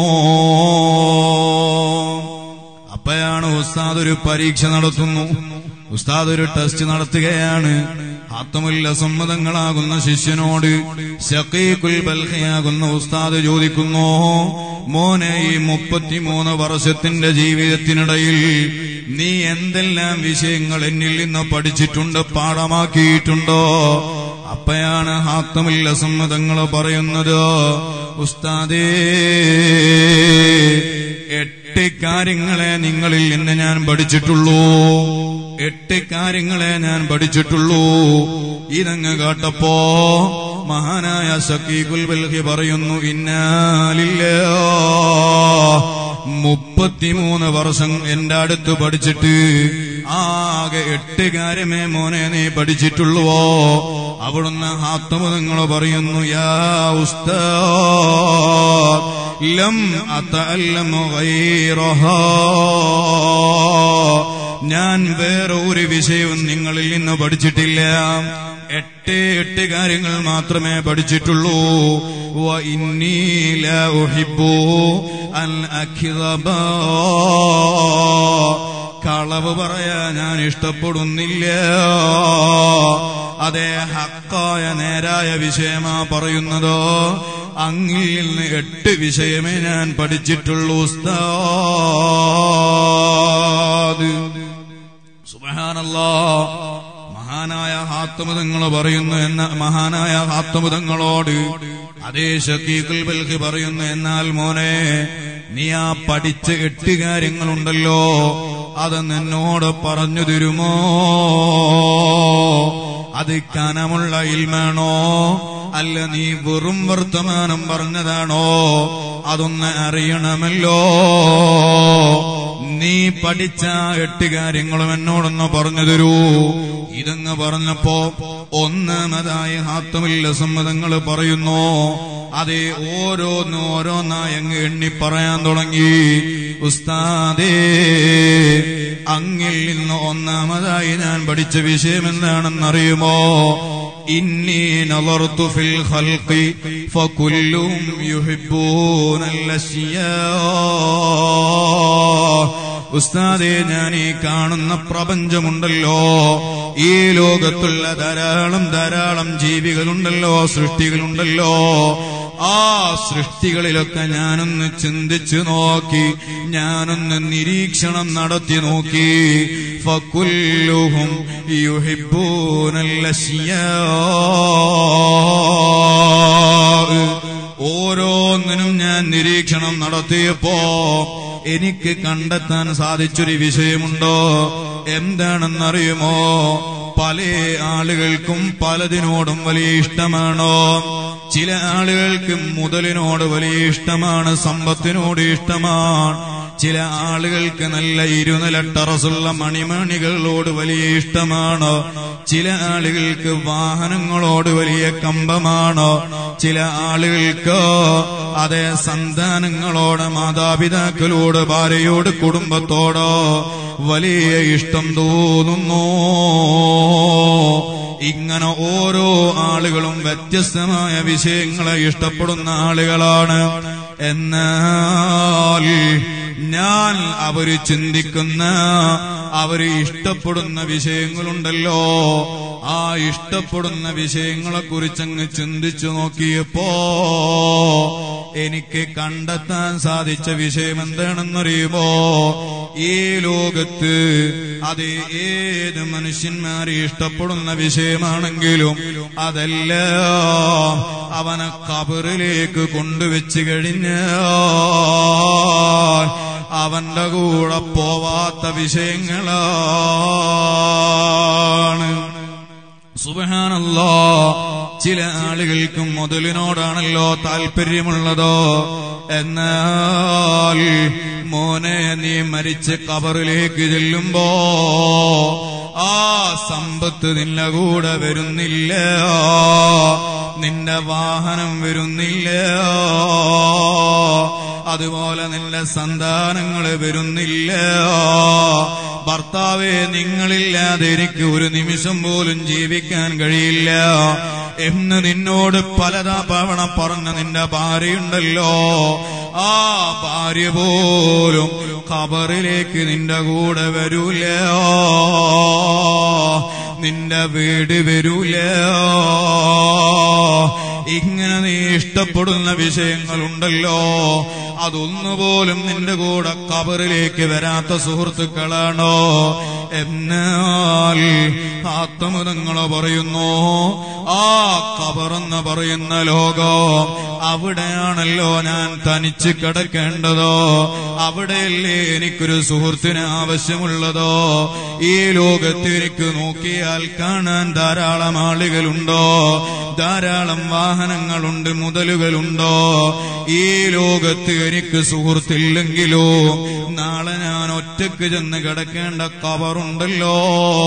അപ്പോഴാണ് ഉസ്താദ് ഒരു പരീക്ഷ നടത്തുന്നു ഉസ്താദ് ഒരു ടെസ്റ്റ് നടത്തുകയാണ് ആത്മല്ല സമ്മതങ്ങളാകുന്ന ശിഷ്യനോട് ഷക്കീഖുൽ ബൽഹയാകുന്ന ഉസ്താദ് ചോദിക്കുന്നു മോനെ ഈ മുപ്പത്തിമൂന്ന് വർഷത്തിന്റെ ജീവിതത്തിനിടയിൽ നീ എന്തെല്ലാം വിഷയങ്ങൾ എന്നിൽ നിന്ന് പഠിച്ചിട്ടുണ്ട് പാഠമാക്കിയിട്ടുണ്ടോ അപ്പയാണ് ഹാത്തമില്ല സമ്മതങ്ങൾ പറയുന്നത് ഉസ്താദേ എട്ട് കാര്യങ്ങളെ നിങ്ങളിൽ നിന്ന് ഞാൻ പഠിച്ചിട്ടുള്ളൂ എട്ട് കാര്യങ്ങളെ ഞാൻ പഠിച്ചിട്ടുള്ളൂ ഇതങ്ങ് കേട്ടപ്പോ മഹാനായ സക്കീഖുൽ ബൽഹി പറയുന്നു ഇന്നാലില്ല മുപ്പത്തിമൂന്ന് വർഷം എന്റെ അടുത്ത് പഠിച്ചിട്ട് ആകെ എട്ട് കാര്യമേ മോനെ നീ പഠിച്ചിട്ടുള്ളുവോ അവിടുന്ന് ഹാത്തമുതങ്ങൾ പറയുന്നു യാ ഉസ്താ ലം അതഅല്ലമു ഗൈറഹാ ഞാൻ വേറെ ഒരു വിഷയവും നിങ്ങളിൽ നിന്ന് പഠിച്ചിട്ടില്ല എട്ട് എട്ട് കാര്യങ്ങൾ മാത്രമേ പഠിച്ചിട്ടുള്ളൂ വ ഇന്നി ലാ ഉഹിബ്ബു അൻ അഖിദബ കളവ് പറയാ ഞാൻ ഇഷ്ടപ്പെടുന്നില്ല അതേ ഹക്കായ നേരായ വിഷയമാ പറയുന്നതോ അങ്ങിൽ നിന്ന് എട്ട് വിഷയമേ ഞാൻ പഠിച്ചിട്ടുള്ളൂ ഉസ്താദ് സുബഹാനല്ലാ മഹാനായ ഹാത്തമുതങ്ങൾ പറയുന്നു എന്ന മഹാനായ ഹാത്തമുതങ്ങളോട് അതേ ഷക്കീഖുൽ ബൽഹി പറയുന്നു എന്നാൽ മോനെ നീ ആ പഠിച്ച എട്ട് കാര്യങ്ങളുണ്ടല്ലോ അത് നിന്നോട് പറഞ്ഞു തരുമോ അത് കനമുള്ള ഇൽമാണോ അല്ല നീ വെറും വർത്തമാനം പറഞ്ഞതാണോ അതൊന്ന് അറിയണമല്ലോ നീ പഠിച്ച എട്ട് കാര്യങ്ങളും എന്നോടൊന്ന് പറഞ്ഞു തരൂ ഇതങ്ങ് പറഞ്ഞപ്പോ ഒന്നാമതായി ഹാത്തമില്ല സമ്മതങ്ങൾ പറയുന്നു അതേ ഓരോന്ന് ഓരോന്നായി അങ്ങ് എണ്ണി പറയാൻ തുടങ്ങി ഉസ്താദേ അങ്ങിൽ നിന്ന് ഒന്നാമതായി ഞാൻ പഠിച്ച വിഷയം എന്താണെന്നറിയുമോ ഇന്നി നളർത്തു ഫിൽ ഖൽഖി ഫകുല്ലുഹും യുഹിബ്ബൂനൽ അശ്യാ ഉസ്താദെ ഞാൻ ഈ കാണുന്ന പ്രപഞ്ചമുണ്ടല്ലോ ഈ ലോകത്തുള്ള ധാരാളം ധാരാളം ജീവികളുണ്ടല്ലോ സൃഷ്ടികളുണ്ടല്ലോ ആ സൃഷ്ടികളിലൊക്കെ ഞാനൊന്ന് ചിന്തിച്ചു നോക്കി ഞാനൊന്ന് നിരീക്ഷണം നടത്തി നോക്കി ഫക്കുല്ലുഹും യുഹിബ്ബൂനൽ ഓരോന്നിനും ഞാൻ നിരീക്ഷണം നടത്തിയപ്പോ എനിക്ക് കണ്ടെത്താൻ സാധിച്ചൊരു വിഷയമുണ്ടോ എന്താണെന്നറിയുമോ പല ആളുകൾക്കും പലതിനോടും വലിയ ഇഷ്ടമാണോ ചില ആളുകൾക്ക് മുതലിനോട് വലിയ ഇഷ്ടമാണ് സമ്പത്തിനോട് ഇഷ്ടമാണ് ചില ആളുകൾക്ക് നല്ല ഇരുനില ടെറസുള്ള മണിമണികളോട് വലിയ ഇഷ്ടമാണ് ചില ആളുകൾക്ക് വാഹനങ്ങളോട് വലിയ കമ്പമാണ് ചില ആളുകൾക്ക് അതേ സന്താനങ്ങളോട് മാതാപിതാക്കളോട് ഭാര്യയോട് കുടുംബത്തോടോ വലിയ ഇഷ്ടം തോന്നുന്നു ഇങ്ങനെ ഓരോ ആളുകളും വ്യത്യസ്തമായ വിഷയങ്ങളെ ഇഷ്ടപ്പെടുന്ന ആളുകളാണ് എന്നാൽ ഞാൻ അവര് ചിന്തിക്കുന്ന അവര് ഇഷ്ടപ്പെടുന്ന വിഷയങ്ങളുണ്ടല്ലോ ആ ഇഷ്ടപ്പെടുന്ന വിഷയങ്ങളെ കുറിച്ചങ്ങ് ചിന്തിച്ചു നോക്കിയപ്പോ എനിക്ക് കണ്ടെത്താൻ സാധിച്ച വിഷയം എന്താണെന്നറിയുമോ ഈ ലോകത്ത് അത് ഏത് മനുഷ്യന്മാരെ ഇഷ്ടപ്പെടുന്ന വിഷയമാണെങ്കിലും അതെല്ലാം അവനെ കബറിലേക്ക് കൊണ്ടുവച്ച് കഴിഞ്ഞ അവന്റെ കൂടെ പോവാത്ത വിഷയങ്ങളാണ് സുബഹാനല്ലോ ചില ആളുകൾക്ക് മുതലിനോടാണല്ലോ താല്പര്യമുള്ളതോ എന്നാൽ മോനെ നീ മരിച്ച് കബറിലേക്ക് ചെല്ലുമ്പോ ആ സമ്പത്ത് നിന്റെ കൂടെ വരുന്നില്ല നിന്റെ വാഹനം വരുന്നില്ല അതുപോലെ നിന്റെ സന്താനങ്ങൾ വരുന്നില്ല ഭർത്താവെ നിങ്ങളില്ലാതെ എനിക്ക് ഒരു നിമിഷം പോലും ജീവിക്കാൻ കഴിയില്ല എന്ന് നിന്നോട് പലതാ തവണ പറഞ്ഞ നിന്റെ ഭാര്യയുണ്ടല്ലോ ആ ഭാര്യ പോലും ഖബറിലേക്ക് നിന്റെ കൂടെ വരൂല നിന്റെ വീട് വരൂല ഇങ്ങനെ നീ ഇഷ്ടപ്പെടുന്ന വിഷയങ്ങളുണ്ടല്ലോ അതൊന്നുപോലും നിന്റെ കൂടെ കബറിലേക്ക് വരാത്ത സുഹൃത്തുക്കളാണോ എന്നാൽ ആത്മതങ്ങളെ പറയുന്നു ആ കബറെന്ന് പറയുന്ന ലോകം അവിടെയാണല്ലോ ഞാൻ തനിച്ച് കിടക്കേണ്ടതോ അവിടെയല്ലേ എനിക്കൊരു സുഹൃത്തിന് ആവശ്യമുള്ളതോ ഈ ലോകത്ത് എനിക്ക് നോക്കിയാൽ കാണാൻ ധാരാളം ആളുകളുണ്ടോ ധാരാളം വാഹനങ്ങളുണ്ട് മുതലുകളുണ്ടോ ഈ ലോകത്ത് എനിക്ക് സുഹൃത്തില്ലെങ്കിലോ നാളെ ഞാൻ ഒറ്റക്ക് ചെന്ന് കിടക്കേണ്ട കബറുണ്ടല്ലോ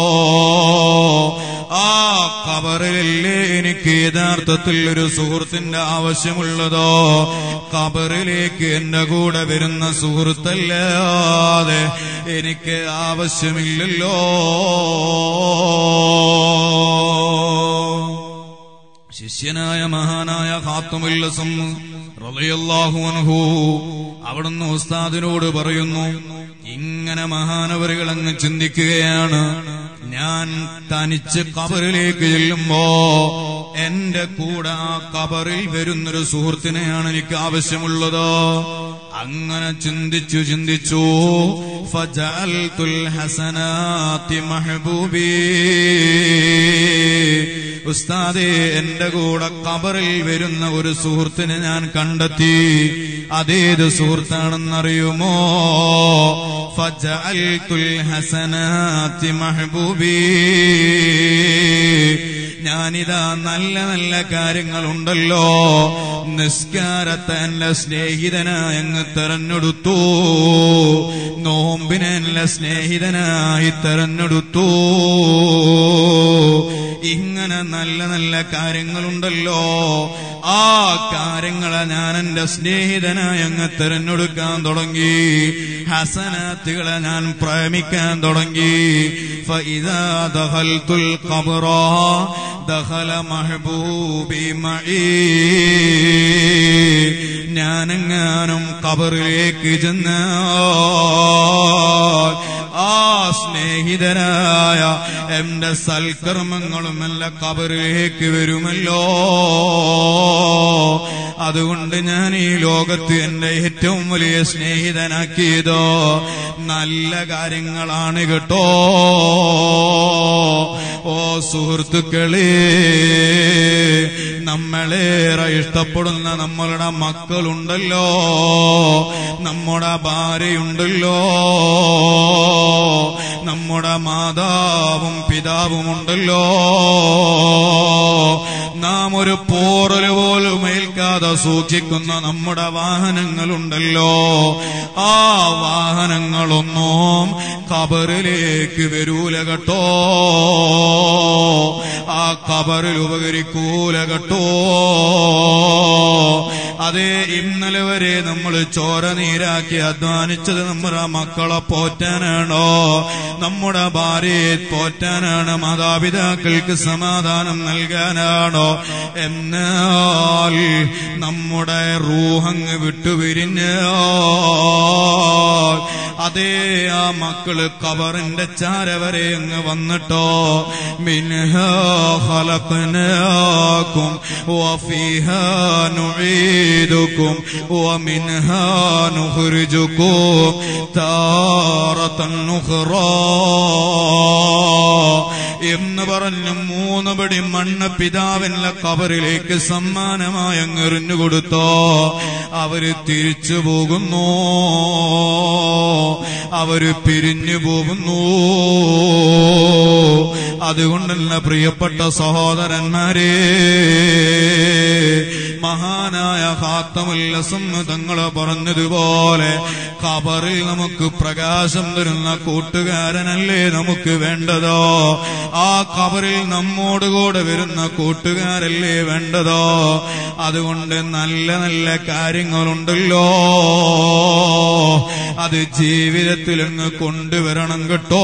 ആ കബറിലല്ലേ എനിക്ക് യഥാർത്ഥത്തിൽ ഒരു സുഹൃത്തിന്റെ ആവശ്യമുള്ളതോ കബറിലേക്ക് എന്റെ കൂടെ വരുന്ന സുഹൃത്തല്ലാതെ എനിക്ക് ആവശ്യമില്ലല്ലോ ശിഷ്യനായ മഹാനായ ഖാത്തുമുല്ലസം റളിയല്ലാഹു അൻഹു അവിടുന്ന് ഉസ്താദിനോട് പറയുന്നു ഇങ്ങനെ മഹാനവരുകൾ അങ്ങ് ചിന്തിക്കുകയാണ് ഞാൻ തനിച്ച് കബറിലേക്ക് ചെല്ലുമ്പോ എന്റെ കൂടെ ആ കബറിൽ വരുന്നൊരു സുഹൃത്തിനെയാണ് എനിക്ക് ആവശ്യമുള്ളത് അങ്ങനെ ചിന്തിച്ചു ചിന്തിച്ചു ഫജഅൽതുൽ ഹസനാത്തി മഹബൂബി ഉസ്താദെ എന്റെ കൂടെ കബറിൽ വരുന്ന ഒരു സുഹൃത്തിനെ ഞാൻ കണ്ടെത്തി അതേത് സുഹൃത്താണെന്നറിയുമോ ഫജഅൽതുൽ ഹസനാത്തി മഹബൂബി ഞാനിതാ നല്ല നല്ല കാര്യങ്ങളുണ്ടല്ലോ നിസ്കാരത്തെ എന്റെ സ്നേഹിതനായി അങ്ങ് തെരഞ്ഞെടുത്തു നോമ്പിനെ എന്റെ സ്നേഹിതനായി തെരഞ്ഞെടുത്തു ഇങ്ങനെ നല്ല നല്ല കാര്യങ്ങളുണ്ടല്ലോ ആ കാര്യങ്ങളെ ഞാൻ എന്റെ സ്നേഹിതനായി അങ്ങ് തിരഞ്ഞെടുക്കാൻ തുടങ്ങി ഹസനാത്തുകളെ ഞാൻ പ്രേമിക്കാൻ തുടങ്ങി فإذا دخلت القبر دخل محبوبي معي ഞാനെങ്ങാനും കബറിലേക്ക് ചെന്ന ആ സ്നേഹിതനായ എന്റെ സൽക്കർമ്മങ്ങളും എല്ലാം കബറിലേക്ക് വരുമല്ലോ അതുകൊണ്ട് ഞാൻ ഈ ലോകത്ത് എന്റെ ഏറ്റവും വലിയ സ്നേഹിതനാക്കിയതോ നല്ല കാര്യങ്ങളാണ് കേട്ടോ ഓ സുഹൃത്തുക്കളെ നമ്മളേറെ ഇഷ്ടപ്പെടുന്ന നമ്മളുടെ മക്കളുണ്ടല്ലോ നമ്മുടെ ഭാര്യയുണ്ടല്ലോ നമ്മുടെ മാതാവും പിതാവുമുണ്ടല്ലോ നാം ഒരു പോറല് പോലും ഏൽക്കാതെ സൂക്ഷിക്കുന്ന നമ്മുടെ വാഹനങ്ങളുണ്ടല്ലോ ആ വാഹനങ്ങളൊന്നും കബറിലേക്ക് വരൂല കേട്ടോ ആ കബറിൽ ഉപകരിക്കൂല കേട്ടോ അതേ ഇന്നലെ വരെ നമ്മൾ ചോര നീരാക്കി അധ്വാനിച്ചത് നമ്മുടെ മക്കളെ പോറ്റാനാണോ നമ്മുടെ ഭാര്യയെ പോറ്റാനാണ് മാതാപിതാക്കൾക്ക് സമാധാനം നൽകാനാണോ എന്നാൽ നമ്മുടെ റൂഹങ്ങ് വിട്ടുപിരിഞ്ഞ അതേ ആ മക്കള് കബറിന്റെ ചാര വരെ അങ്ങ് വന്നിട്ടോ മിൻഹ خلقناكم وفيها نعيدكم ومنها نخرجكم تارة أخرى എന്ന് പറഞ്ഞ് മൂന്ന് പടി മണ്ണ് പിതാവിന്റെ കബറിലേക്ക് സമ്മാനമായി അങ്ങ് എറിഞ്ഞു കൊടുത്തോ അവര് തിരിച്ചു പോകുന്നു അവര് പിരിഞ്ഞു പോകുന്നു അതുകൊണ്ടല്ല പ്രിയപ്പെട്ട സഹോദരന്മാരെ മഹാനായ ഹാത്തമുല്ലസം തങ്ങൾ പറഞ്ഞതുപോലെ കബറിൽ നമുക്ക് പ്രകാശം തരുന്ന കൂട്ടുകാരനല്ലേ നമുക്ക് വേണ്ടതോ ആ കബറിൽ നമ്മോടുകൂടെ വരുന്ന കൂട്ടുകാരല്ലേ വേണ്ടതോ അതുകൊണ്ട് നല്ല നല്ല കാര്യങ്ങളുണ്ടല്ലോ അത് ജീവിതത്തിൽ അങ്ങ് കൊണ്ടുവരണം കേട്ടോ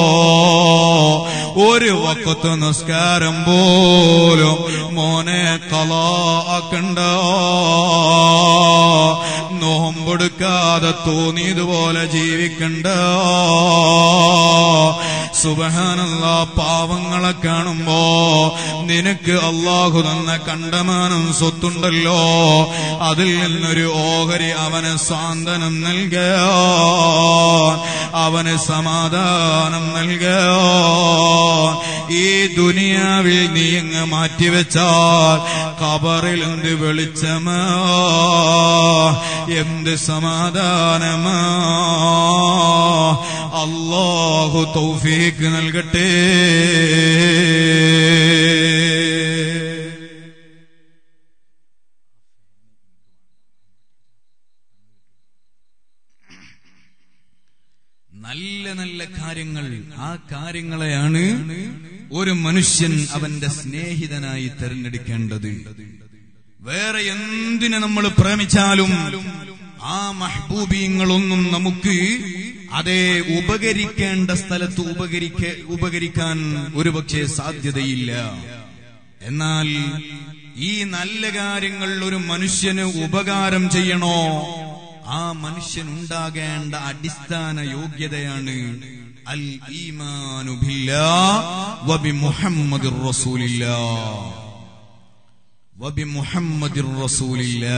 ഒരു വക്കത്ത് നിസ്കാരം പോലും മോനെ കലാക്കണ്ട നോമ്പെടുക്കാതെ തോന്നിയതുപോലെ ജീവിക്കണ്ട സുബഹാനല്ല പാവങ്ങളെ കാണുമ്പോ നിനക്ക് അള്ളാഹു തന്ന കണ്ടമാനം സ്വത്തുണ്ടല്ലോ അതിൽ നിന്നൊരു ഓഹരി അവന് സാന്ത്വനം നൽകുക അവന് സമാധാനം നൽകുക ഈ ദുനിയാവിൽ നീ അങ്ങ് മാറ്റിവെച്ചാൽ കബറിൽ എന്ത് വെളിച്ചമാ എന്ത് സമാധാനമാ അള്ളാഹു തൗഫീക്ക് നൽകട്ടെ നല്ല നല്ല കാര്യങ്ങൾ ആ കാര്യങ്ങളെയാണ് ഒരു മനുഷ്യൻ അവന്റെ സ്നേഹിതനായി തെരഞ്ഞെടുക്കേണ്ടത് വേറെ എന്തിനെ നമ്മൾ പ്രേമിച്ചാലും ആ മഹബൂബീങ്ങളൊന്നും നമുക്ക് അതേ ഉപകരിക്കേണ്ട സ്ഥലത്ത് ഉപകരിക്ക ഉപകരിക്കാൻ ഒരുപക്ഷെ സാധ്യതയില്ല എന്നാൽ ഈ നല്ല കാര്യങ്ങൾ ഒരു മനുഷ്യന് ഉപകാരം ചെയ്യണോ ആ മനുഷ്യൻ ഉണ്ടാകേണ്ട അടിസ്ഥാന യോഗ്യതയാണ് അൽ ഈമാനു ബില്ലാ വബി മുഹമ്മദിർ റസൂലില്ലാ വബി മുഹമ്മദിർ റസൂലില്ലാ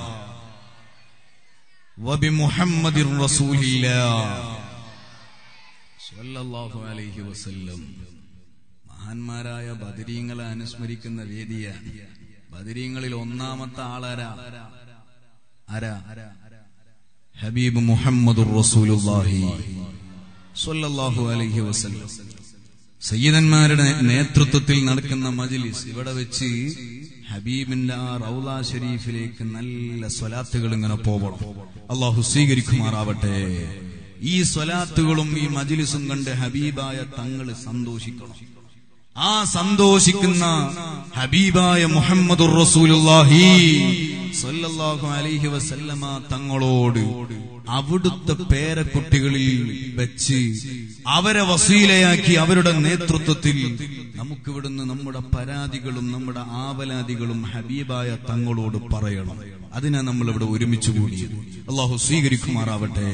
വബി മുഹമ്മദിർ റസൂലില്ലാ സ്വല്ലല്ലാഹു അലൈഹി വസല്ലം മഹാന്മാരായ ബദരീങ്ങളെ അനുസ്മരിക്കുന്ന വേദിയാണ് ബദരീങ്ങളിൽ ഒന്നാമത്തെ ആളാരാ ആരാ ഹബീബ് മുഹമ്മദ് റസൂലുള്ളാഹി സ്വല്ലല്ലാഹു അലൈഹി വസല്ലം സയ്യിദന്മാരുടെ നേതൃത്വത്തിൽ നടക്കുന്ന മജ്ലിസ് ഇവിടെ വെച്ച് ഹബീബിന്റെ ആ റൗല ഷരീഫിലേക്ക് നല്ല സ്വലാത്തുകൾ ഇങ്ങനെ പോകണം അള്ളാഹു സ്വീകരിക്കുമാറാവട്ടെ ഈ സ്വലാത്തുകളും ഈ മജ്ലിസും കണ്ട് ഹബീബായ തങ്ങള് സന്തോഷിക്കണം ആ സന്തോഷിക്കുന്ന ഹബീബായ മുഹമ്മദുർ റസൂലുള്ളാഹി സല്ലല്ലാഹു അലൈഹി വസല്ലമ തങ്ങളോട് അവിടുത്തെ പേരക്കുട്ടികളിൽ വെച്ച് അവരെ വസീലയാക്കി അവരുടെ നേതൃത്വത്തിൽ നമുക്കിവിടുന്ന് നമ്മുടെ പരാതികളും നമ്മുടെ ആവലാതികളും ഹബീബായ തങ്ങളോട് പറയണം അതിനാ നമ്മൾ ഇവിടെ ഒരുമിച്ച് കൂടിയത് അള്ളാഹു സ്വീകരിക്കുമാറാവട്ടെ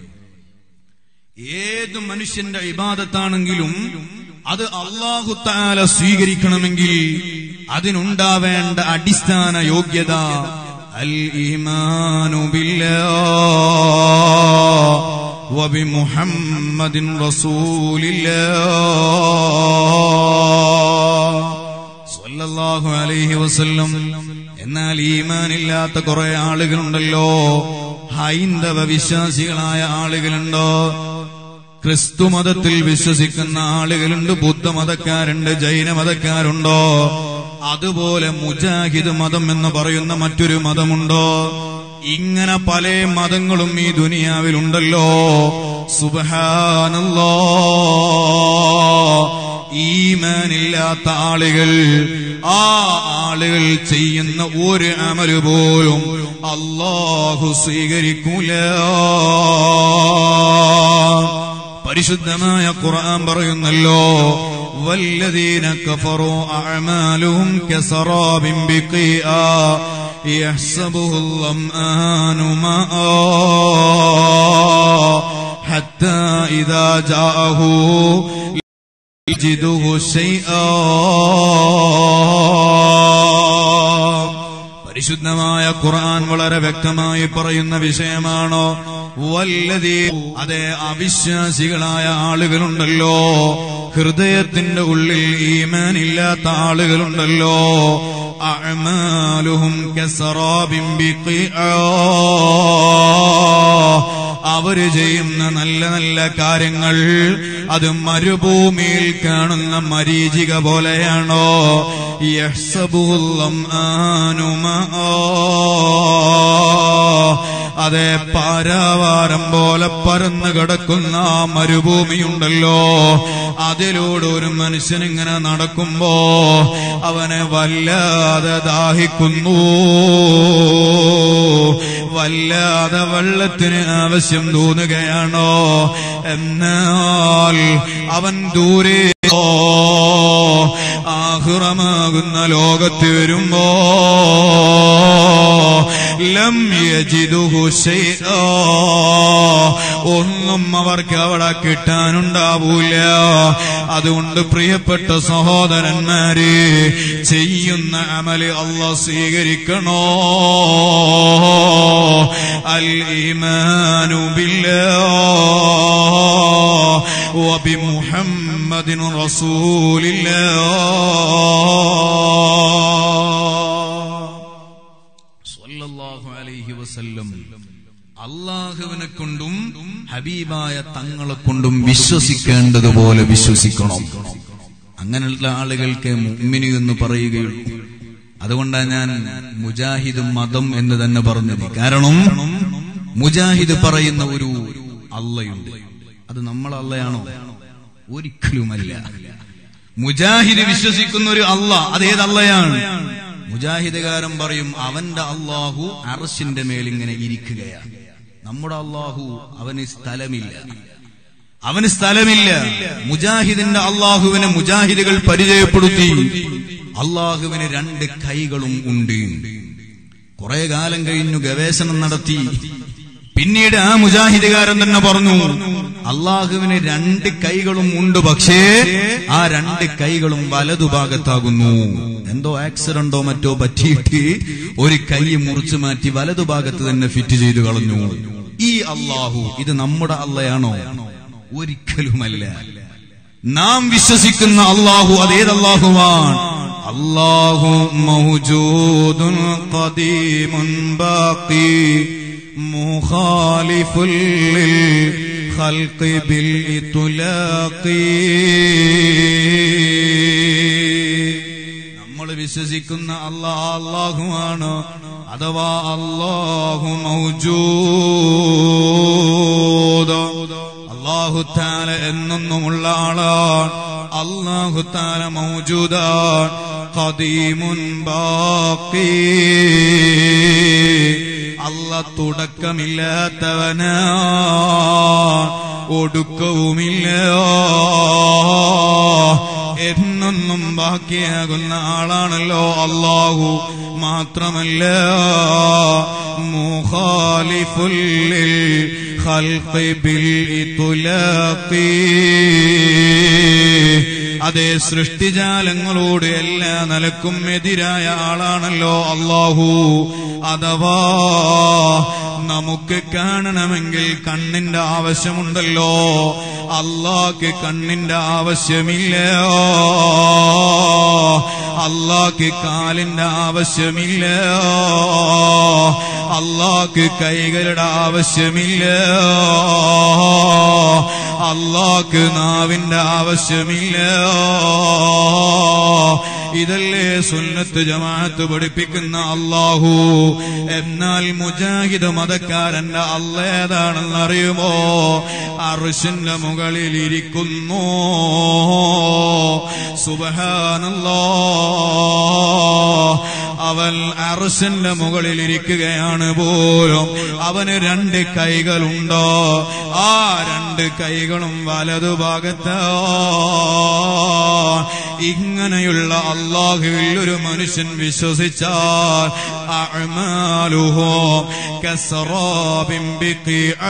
ഏത് മനുഷ്യന്റെ ഇബാദത്താണെങ്കിലും അത് അള്ളാഹു താല സ്വീകരിക്കണമെങ്കിൽ അതിനുണ്ടാവേണ്ട അടിസ്ഥാന യോഗ്യത അൽ ഈമാനു വബിമുഹമ്മദിൻ റസൂലില്ലാഹു അലൈഹി വസല്ലം എന്നാൽ ഈമാനില്ലാത്ത കുറെ ആളുകളുണ്ടല്ലോ ഹൈന്ദവ വിശ്വാസികളായ ആളുകളുണ്ടോ ക്രിസ്തു മതത്തിൽ വിശ്വസിക്കുന്ന ആളുകളുണ്ട് ബുദ്ധമതക്കാരുണ്ട് ജൈനമതക്കാരുണ്ടോ അതുപോലെ മുജാഹിദ് മതം എന്ന് പറയുന്ന മറ്റൊരു മതമുണ്ടോ ഇങ്ങനെ പല മതങ്ങളും ഈ ദുനിയാവിലുണ്ടല്ലോ സുബഹാനല്ലോ ഈമാനില്ലാത്ത ആളുകൾ ആ ആളുകൾ ചെയ്യുന്ന ഒരു അമല് പോലും അള്ളാഹു സ്വീകരിക്കൂല പരിശുദ്ധമായ ഖുർആൻ പറയുന്നല്ലോ والذين كفروا أعمالهم كسراب بقيئا يحسبه الظمآن ماء حتى إذا جاءه يجده شيئا പരിശുദ്ധമായ ഖുർആൻ വളരെ വ്യക്തമായി പറയുന്ന വിഷയമാണോ വല്ലതീ അതെ അവിശ്വാസികളായ ആളുകളുണ്ടല്ലോ ഹൃദയത്തിന്റെ ഉള്ളിൽ ഈമാൻ ഇല്ലാത്ത ആളുകളുണ്ടല്ലോ അഅമാലുഹും കസറാബിൻ ബിഖിആ അവര് ചെയ്യുന്ന നല്ല നല്ല കാര്യങ്ങൾ അത് മരുഭൂമിയിൽ കാണുന്ന മരീചിക പോലെയാണോ യഹ്സബുല്ലം ആനുമാ അതെ പാരാവാരം പോലെ പരന്നു കിടക്കുന്ന ആ മരുഭൂമിയുണ്ടല്ലോ അതിലൂടെ ഒരു മനുഷ്യൻ ഇങ്ങനെ നടക്കുമ്പോ അവനെ വല്ലാതെ ദാഹിക്കുന്നു വല്ലാതെ വെള്ളത്തിന് ആവശ്യം തോന്നുകയാണോ എന്നാൽ അവൻ ദൂരെ ആഹുറമാകുന്ന ലോകത്ത് വരുമ്പോ ലം യജിദുഹു ശൈആ ഒന്നും അവർക്ക് അവിടെ കിട്ടാനുണ്ടാവൂല അതുകൊണ്ട് പ്രിയപ്പെട്ട സഹോദരന്മാര് ചെയ്യുന്ന അമല് അല്ല സ്വീകരിക്കണോ അൽ ഈമാനു ബില്ലാഹ് വബിമുഹമ്മദിൻ റസൂലില്ലാഹ് സ്വല്ലല്ലാഹു അലൈഹി വസല്ലം അള്ളാഹുവിനെ കൊണ്ടും ഹബീബായ തങ്ങളെ കൊണ്ടും വിശ്വസിക്കേണ്ടതുപോലെ വിശ്വസിക്കണം അങ്ങനെയുള്ള ആളുകൾക്ക് മുഅ്മിനി എന്ന് പറയുകയുള്ളൂ അതുകൊണ്ടാണ് ഞാൻ മുജാഹിദ് മതം എന്ന് തന്നെ പറഞ്ഞത് കാരണം മുജാഹിദ് പറയുന്ന ഒരു അള്ളയുണ്ട് അത് നമ്മൾ അള്ളയാണോ ഒരിക്കലുമല്ല മുജാഹിദ് വിശ്വസിക്കുന്ന ഒരു അള്ള അതേത് അള്ളയാണ് മുജാഹിദുകാരൻ പറയും അവന്റെ അള്ളാഹു അറശിന്റെ മേലിങ്ങനെ ഇരിക്കുകയാണ് നമ്മുടെ അള്ളാഹു അവന് സ്ഥലമില്ല അവന് സ്ഥലമില്ല മുജാഹിദിന്റെ അള്ളാഹുവിനെ മുജാഹിദുകൾ പരിചയപ്പെടുത്തി അള്ളാഹുവിന് രണ്ട് കൈകളും ഉണ്ട് കുറെ കാലം കഴിഞ്ഞു ഗവേഷണം നടത്തി പിന്നീട് ആ മുജാഹിദുകാരൻ തന്നെ പറഞ്ഞു അള്ളാഹുവിന് രണ്ട് കൈകളും ഉണ്ട് പക്ഷേ ആ രണ്ട് കൈകളും വലതുഭാഗത്താകുന്നു എന്തോ ആക്സിഡന്റോ മറ്റോ പറ്റിയിട്ട് ഒരു കൈ മുറിച്ചു മാറ്റി വലതുഭാഗത്ത് തന്നെ ഫിറ്റ് ചെയ്തു കളഞ്ഞു ഈ അള്ളാഹു ഇത് നമ്മുടെ അള്ളയാണോ ഒരിക്കലുമല്ല നാം വിശ്വസിക്കുന്ന അള്ളാഹു അതേത് അള്ളാഹുവാൻ അള്ളാഹു മൗജൂദുൻ ഖദീമുൻ ബാഖി മുഖാലിഫുൽ للخلق بالإطلاق നമ്മൾ വിശ്വസിക്കുന്ന അള്ളാഹ് അള്ളാഹുവാണ് അഥവാ അള്ളാഹു മൗജൂദ് അള്ളാഹു താല എന്നൊന്നുമുള്ള ആളാണ് അള്ളാഹു താല മൗജൂദാൻ ഖദീമുൻ ബാക്കി അല്ല തുടക്കമില്ലാത്തവനാ ഒടുക്കവുമില്ല എന്നൊന്നും ബാക്കിയാകുന്ന ആളാണല്ലോ അള്ളാഹു മാത്രമല്ല മുഖാലിഫുല്ലിൽ ഖൽഖി ബിൽ ഇത്ലാഖി അതേ സൃഷ്ടിജാലങ്ങളോട് എല്ലാ നിലക്കും എതിരായ ആളാണല്ലോ അള്ളാഹു അഥവാ നമുക്ക് കാണണമെങ്കിൽ കണ്ണിന്റെ ആവശ്യമുണ്ടല്ലോ അള്ളാഹ്ക്ക് കണ്ണിന്റെ ആവശ്യമില്ല അള്ളാഹ്ക്ക് കാലിന്റെ ആവശ്യമില്ല അള്ളാഹ്ക്ക് കൈകളുടെ ആവശ്യമില്ല അള്ളാഹ്ക്ക് നാവിന്റെ ആവശ്യമില്ല ഇതല്ലേ സുന്നത്ത് ജമാഅത്ത് പഠിപ്പിക്കുന്ന അള്ളാഹു എന്നാൽ മുജാഹിദ് മതക്കാരന്റെ അല്ല ഏതാണെന്ന് അറിയുമോ അർഷിന്റെ മുകളിൽ ഇരിക്കുന്നു സുബഹാനല്ലോ അവൻ അർഷിന്റെ മുകളിൽ ഇരിക്കുകയാണ് പോലും അവന് രണ്ട് കൈകളുണ്ടോ ആ രണ്ട് കൈകളും വലതുഭാഗത്തോ ഇങ്ങനെയുള്ള അള്ളാഹുവിൽ ഒരു മനുഷ്യൻ വിശ്വസിച്ചാൽ അഅ്മാലുഹു കസ്റാബിൻ ബിഖിആ.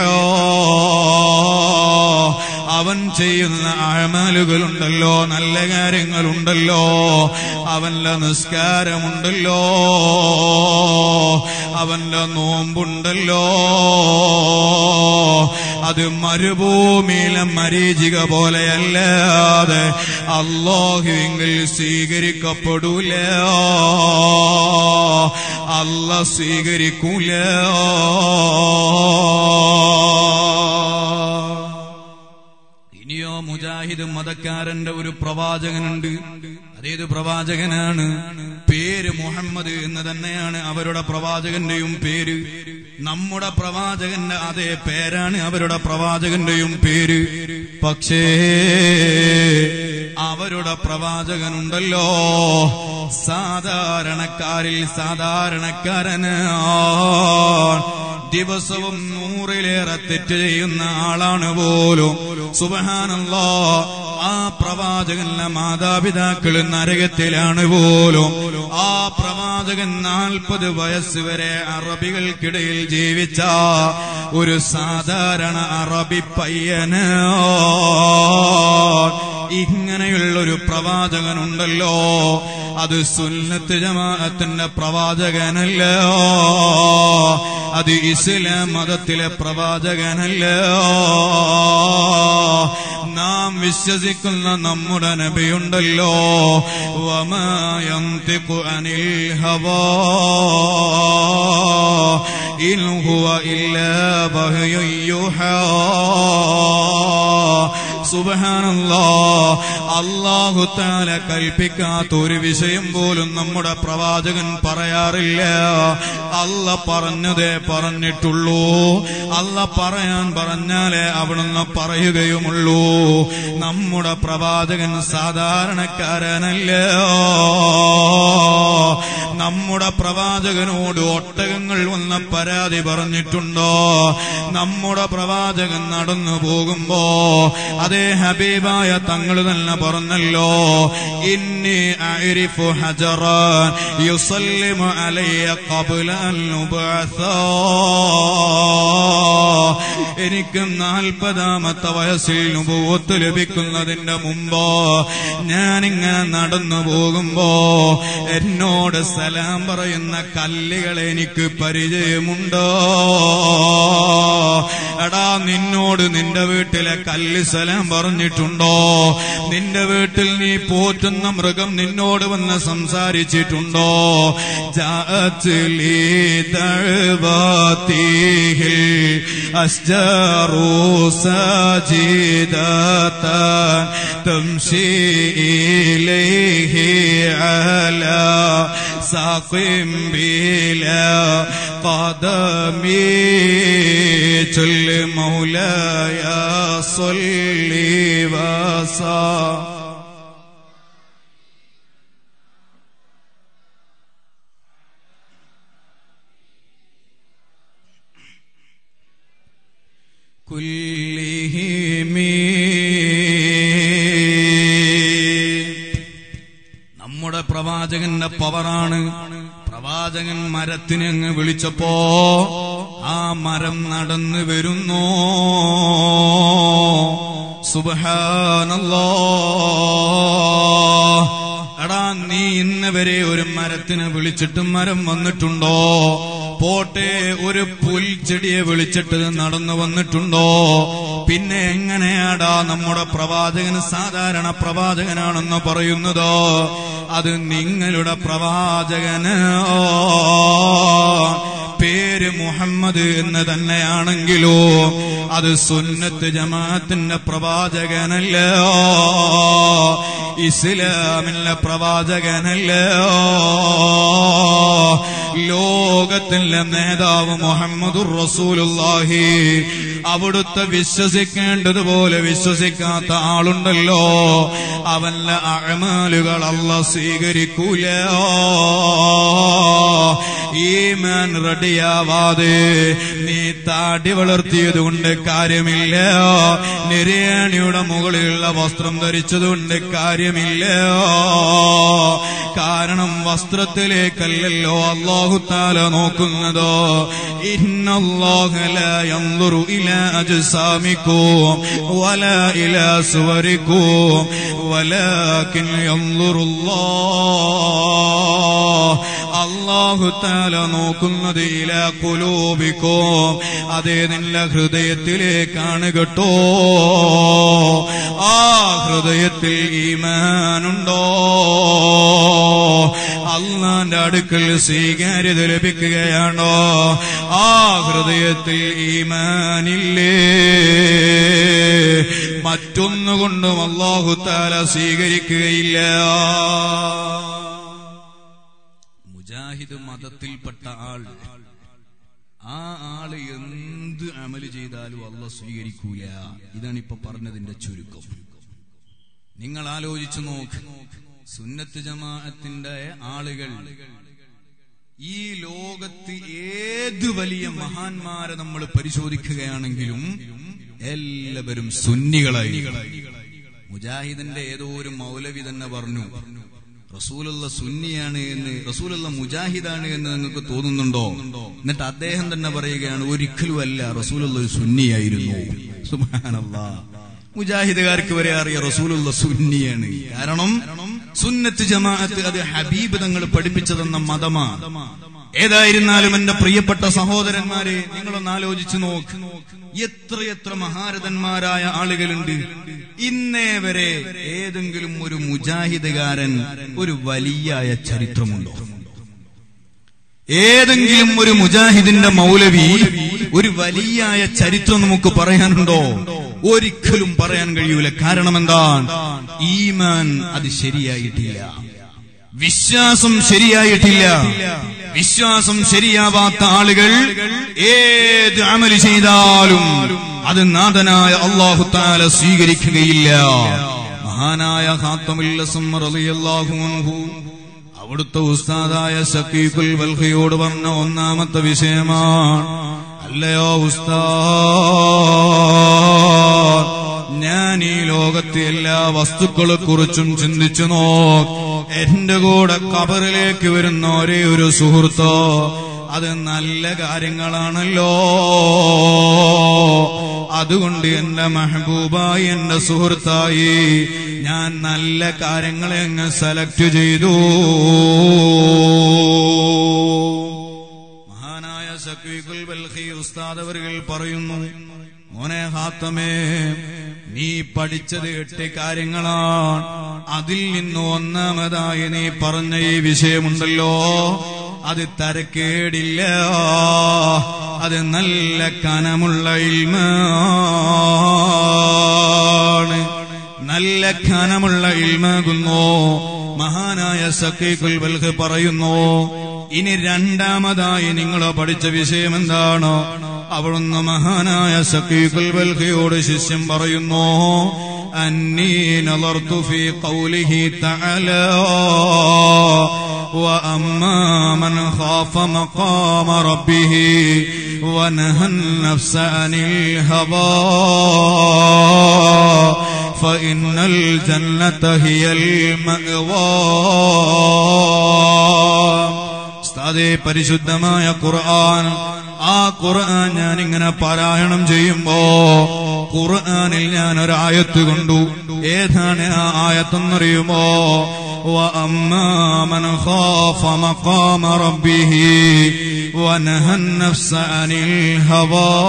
അവൻ ചെയ്യുന്ന അഴമാലുകളുണ്ടല്ലോ നല്ല കാര്യങ്ങളുണ്ടല്ലോ അവന്റെ നിസ്കാരമുണ്ടല്ലോ അവന്റെ നോമ്പുണ്ടല്ലോ അത് മരുഭൂമിയിലെ മരീചിക പോലെയല്ലാതെ അള്ളാഹുവിങ്കിൽ സ്വീകരിക്കപ്പെടൂല അല്ല സ്വീകരിക്കൂല ഇനിയോ മുജാഹിദ് മതക്കാരന്റെ ഒരു പ്രവാചകനുണ്ട് അതേത് പ്രവാചകനാണ് പേര് മുഹമ്മദ് എന്ന് തന്നെയാണ് അവരുടെ പ്രവാചകന്റെയും പേര് നമ്മുടെ പ്രവാചകന്റെ അതേ പേരാണ് അവരുടെ പ്രവാചകന്റെയും പേര് പക്ഷേ അവരുടെ പ്രവാചകനുണ്ടല്ലോ സാധാരണക്കാരിൽ സാധാരണക്കാരന് ദിവസവും നൂറിലേറെ തെറ്റ് ചെയ്യുന്ന ആളാണ് പോലും സുബഹാനല്ലോ ആ പ്രവാചകന്റെ മാതാപിതാക്കൾ നരകത്തിലാണ് പോലും ആ പ്രവാചകൻ നാൽപ്പത് വയസ്സ് വരെ അറബികൾക്കിടയിൽ ജീവിച്ച ഒരു സാധാരണ അറബി പയ്യന് ഇങ്ങനെയുള്ള ഒരു പ്രവാചകനുണ്ടല്ലോ അത് സുന്നത്ത് ജമാഅത്തിന്റെ പ്രവാചകനല്ല അത് ഇസ്ലാം മതത്തിലെ പ്രവാചകനല്ല നാം വിശ്വസിക്കുന്ന നമ്മുടെ നബിയുണ്ടല്ലോ വമായന്തിഖു അനിൽ ഹവാ ഇൻ ഹുവ ഇല്ലാ വഹ്യുൻ യുഹാ സുബഹാനല്ലാ അള്ളാഹു താല കൽപ്പിക്കാത്ത ഒരു വിഷയം പോലും നമ്മുടെ പ്രവാചകൻ പറയാറില്ല അല്ല പറഞ്ഞതേ പറഞ്ഞിട്ടുള്ളൂ അല്ല പറയാൻ പറഞ്ഞാലേ അവിടുന്ന് പറയുകയുമുള്ളൂ നമ്മുടെ പ്രവാചകൻ സാധാരണക്കാരനല്ല നമ്മുടെ പ്രവാചകനോട് ഒട്ടകങ്ങൾ വന്ന പരാതി പറഞ്ഞിട്ടുണ്ടോ നമ്മുടെ പ്രവാചകൻ നടന്നു പോകുമ്പോ അതേ ഹബീബായ തങ്ങൾ തന്നെ പറഞ്ഞല്ലോ ഇന്നി അരിഫു ഹജറാൻ യുസല്ലിമു അലയ്യ ഖബ്ല അൻ നുബഅസാ എനിക്ക് നാൽപ്പതാമത്തെ വയസ്സിൽ നുപൂത്ത് ലഭിക്കുന്നതിന്റെ മുമ്പോ ഞാനിങ്ങനെ നടന്നു പോകുമ്പോ എന്നോട് സലാം പറയുന്ന കല്ലുകൾ എനിക്ക് പരിചയമുണ്ടോ എടാ നിന്നോട് നിന്റെ വീട്ടിലെ കല്ല് സലാം പറഞ്ഞിട്ടുണ്ടോ നിന്റെ വീട്ടിൽ നീ പോറ്റുന്ന മൃഗം നിന്നോട് വന്ന് സംസാരിച്ചിട്ടുണ്ടോ ജാഅത്ത് ലീ ദഅവാതിഹിൽ അസ്ജാറു സാജിദാതൻ തംശി ഇലൈഹി അലാ സാഖിം ബിലാ قدمي جل مولاي صلي وسلم كلهم നമ്മുടെ പ്രവാചകന്റെ പവറാണ് പ്രവാചകൻ മരത്തിനെ അങ്ങ് വിളിച്ചപ്പോ ആ മരം നടന്നു വരുന്നു സുബഹാനല്ലോ എടാ നീ ഇന്ന് വരെ ഒരു മരത്തിനെ വിളിച്ചിട്ട് മരം വന്നിട്ടുണ്ടോ പോട്ടെ ഒരു പുൽച്ചെടിയെ വിളിച്ചിട്ട് നടന്നു വന്നിട്ടുണ്ടോ പിന്നെ എങ്ങനെയാടാ നമ്മുടെ പ്രവാചകൻ സാധാരണ പ്രവാചകനാണെന്ന് പറയുന്നതോ അത് നിങ്ങളുടെ പ്രവാചകന് പേര് മുഹമ്മദ് എന്ന് തന്നെയാണെങ്കിലോ അത് സുന്നത്ത് ജമാഅത്തിന്റെ പ്രവാചകനല്ലോ ഇസ്ലാമിന്റെ പ്രവാചകനല്ലോ ലോകത്തിലെ നേതാവ് മുഹമ്മദുർ റസൂലുള്ളാഹി അവിടുത്തെ വിശ്വസിക്കേണ്ടതുപോലെ വിശ്വസിക്കാത്ത ആളുണ്ടല്ലോ അവന്റെ അഴമാലുകൾ അല്ല സ്വീകരിക്കൂല ഈമാൻ റെഡിയാവാതെ നീ താടി വളർത്തിയത് കൊണ്ട് കാര്യമില്ല നിര്യാണിയുടെ മുകളിലുള്ള വസ്ത്രം ധരിച്ചതുകൊണ്ട് കാര്യമില്ല കാരണം വസ്ത്രത്തിലേക്കല്ലല്ലോ അള്ളാഹുത്താല നോക്കുന്നതോ ഇന്നല്ലാഹു ഇല അജ്സാമിക്കും വല ഇല സുവരിക്കും വലാകിൻ അള്ളാഹു താല നോക്കുന്നത് ഇല കുലൂപിക്കോ അതേ നിന്റെ ഹൃദയത്തിലേക്കാണ് കേട്ടോ ആ ഹൃദയത്തിൽ ഈമാനുണ്ടോ അള്ളാന്റെ അടുക്കൽ സ്വീകാര്യത ലഭിക്കുകയാണോ ആ ഹൃദയത്തിൽ ഈമാനില്ലേ മറ്റൊന്നുകൊണ്ടും അള്ളാഹു താല സ്വീകരിക്കുകയില്ല മുജാഹിദ് മതത്തിൽപ്പെട്ട ആൾ ആ ആള് എന്ത് അമല് ചെയ്താലും അല്ല സ്വീകരിക്കൂല ഇതാണ് ഇപ്പൊ പറഞ്ഞതിന്റെ ചുരുക്കം നിങ്ങൾ ആലോചിച്ചു നോക്ക് സുന്നത്ത് ജമാഅത്തിന്റെ ആളുകൾ ഈ ലോകത്ത് ഏത് വലിയ മഹാന്മാരെ നമ്മൾ പരിശോധിക്കുകയാണെങ്കിലും എല്ലാവരും സുന്നികളായി മുജാഹിദിന്റെ ഏതോ ഒരു മൗലവി തന്നെ പറഞ്ഞു റസൂലുള്ള സുന്നിയാണ് എന്ന് റസൂലുള്ള മുജാഹിദാണ് എന്ന് നിങ്ങൾക്ക് തോന്നുന്നുണ്ടോ എന്നിട്ട് അദ്ദേഹം തന്നെ പറയുകയാണ് ഒരിക്കലും അല്ല റസൂലുള്ള ഒരു സുന്നിയായിരുന്നു സുബാനല്ലാ മുജാഹിദുകാർക്ക് വരെ അറിയ റസൂലുള്ള സുന്നിയാണ് കാരണം സുന്നത്ത് ജമാഅത്ത് അത് ഹബീബ് തങ്ങൾ പഠിപ്പിച്ചതെന്ന മതമാണ് ഏതായിരുന്നാലും എന്റെ പ്രിയപ്പെട്ട സഹോദരന്മാരെ നിങ്ങളൊന്ന് ആലോചിച്ചു നോക്ക് എത്രയെത്ര മഹാരഥന്മാരായ ആളുകളുണ്ട് ഇന്നേ വരെ ഏതെങ്കിലും ഒരു മുജാഹിദുകാരൻ ഒരു വലിയായ ചരിത്രമുണ്ടോ ഏതെങ്കിലും ഒരു മുജാഹിദിന്റെ മൗലവി ഒരു വലിയായ ചരിത്രം നമുക്ക് പറയാനുണ്ടോ ഒരിക്കലും പറയാൻ കഴിയൂല കാരണം എന്താണ് ഈമാൻ അത് ശരിയായിട്ടില്ല വിശ്വാസം ശരിയായിട്ടില്ല വിശ്വാസം ശരിയാവാത്ത ആളുകൾ ഏത് അമല് ചെയ്താലും അത് നാഥനായ അള്ളാഹു താല സ്വീകരിക്കുകയില്ല മഹാനായ ഹാത്തമില്ലാഹു അവിടുത്തെ ഉസ്താദായ സക്കീഖുൽ വൽഹയോട് പറഞ്ഞ ഒന്നാമത്തെ വിഷയമാണ് അല്ലയോ ഉസ്താദ് ഞാൻ ഈ ലോകത്തെ എല്ലാ വസ്തുക്കളെ കുറിച്ചും ചിന്തിച്ചു നോക്ക് എന്റെ കൂടെ കബറിലേക്ക് വരുന്ന ഒരേ ഒരു സുഹൃത്തോ അത് നല്ല കാര്യങ്ങളാണല്ലോ അതുകൊണ്ട് എന്റെ മെഹബൂബായി എന്റെ സുഹൃത്തായി ഞാൻ നല്ല കാര്യങ്ങളെ അങ്ങ് സെലക്ട് ചെയ്തു മഹാനായ സക്വീഖുൽ ബൽഖി ഉസ്താദ് അവர்கள் പറയുന്നു മോനെ ഹാത്തമേ നീ പഠിച്ചത് എട്ട് കാര്യങ്ങളാണ് അതിൽ നിന്ന് ഒന്നാമതായി നീ പറഞ്ഞ ഈ വിഷയമുണ്ടല്ലോ അത് തരക്കേടില്ല അത് നല്ല കനമുള്ള ഇൽമാണ് നല്ല ഖനമുള്ള ഇൽമാകുന്നു മഹാനായ സക്കീഖുൽ ബൽഖ് പറയുന്നു ഇനി രണ്ടാമതായി നിങ്ങൾ പഠിച്ച വിഷയം എന്താണ് അവിടുന്ന് മഹാനായ സക്കീഖുൽ ബൽഖിയോട് ശിഷ്യം പറയുന്നു أني نظرت في قوله تعالى وأما من خاف مقام ربه ونهى النفس عن الهوى فإن الجنة هي المأوى ഉസ്താദേ പരിശുദ്ധമായ ഖുർആൻ ആ ഖുർആൻ ഞാൻ ഇങ്ങനെ പാരായണം ചെയ്യുമ്പോ ഖുർആനിൽ ഞാൻ ഒരായത്ത് കണ്ടു ഏതാണ് ആ ആയത്തെന്നറിയുമോ وأما من خاف مقام ربه ونهى النفس عن الهوى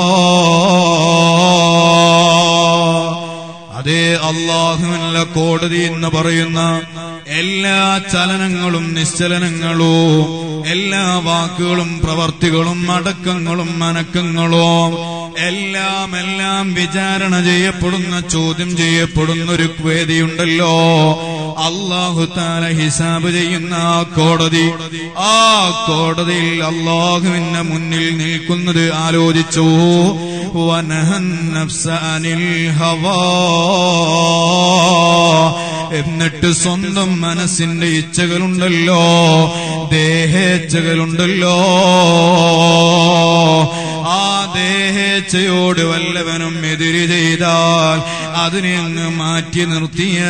അതേ അള്ളാഹുവിനുള്ള കോടതി എന്ന് പറയുന്ന എല്ലാ ചലനങ്ങളും നിശ്ചലനങ്ങളും എല്ലാ വാക്കുകളും പ്രവർത്തികളും അടക്കങ്ങളും അനക്കങ്ങളും എല്ലാം എല്ലാം വിചാരണ ചെയ്യപ്പെടുന്ന ചോദ്യം ചെയ്യപ്പെടുന്ന ഒരു വേദിയുണ്ടല്ലോ അള്ളാഹു താല ഹിസാബ് ചെയ്യുന്ന ആ കോടതി ആ കോടതിയിൽ അള്ളാഹുവിന്റെ മുന്നിൽ നിൽക്കുന്നത് ആലോചിച്ചു വനഹൻ നഫ്സ അനിൽ ഹവാ എന്നിട്ട് സ്വന്തം മനസ്സിന്റെ ഇച്ഛകളുണ്ടല്ലോ ദേഹേച്ഛകളുണ്ടല്ലോ ആ ദേഹേച്ഛയോട് വല്ലവനും എതിര് ചെയ്താൽ അതിനെ അങ്ങ് മാറ്റി നിർത്തിയ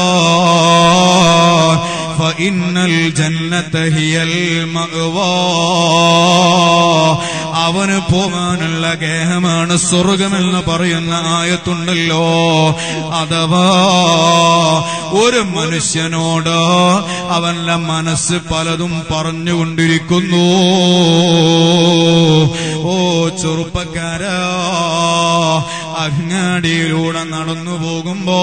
ഫഇന്നൽ ജന്നത ഹിയൽ മഅവാ അവന് പോകാനുള്ള ഗേഹമാണ് സ്വർഗമെന്ന് പറയുന്ന ആയത്തുണ്ടല്ലോ അഥവാ ഒരു മനുഷ്യനോട് അവന്റെ മനസ്സ് പലതും പറഞ്ഞുകൊണ്ടിരിക്കുന്നു ഓ ചെറുപ്പക്കാരാ അങ്ങാടിയിലൂടെ നടന്നു പോകുമ്പോ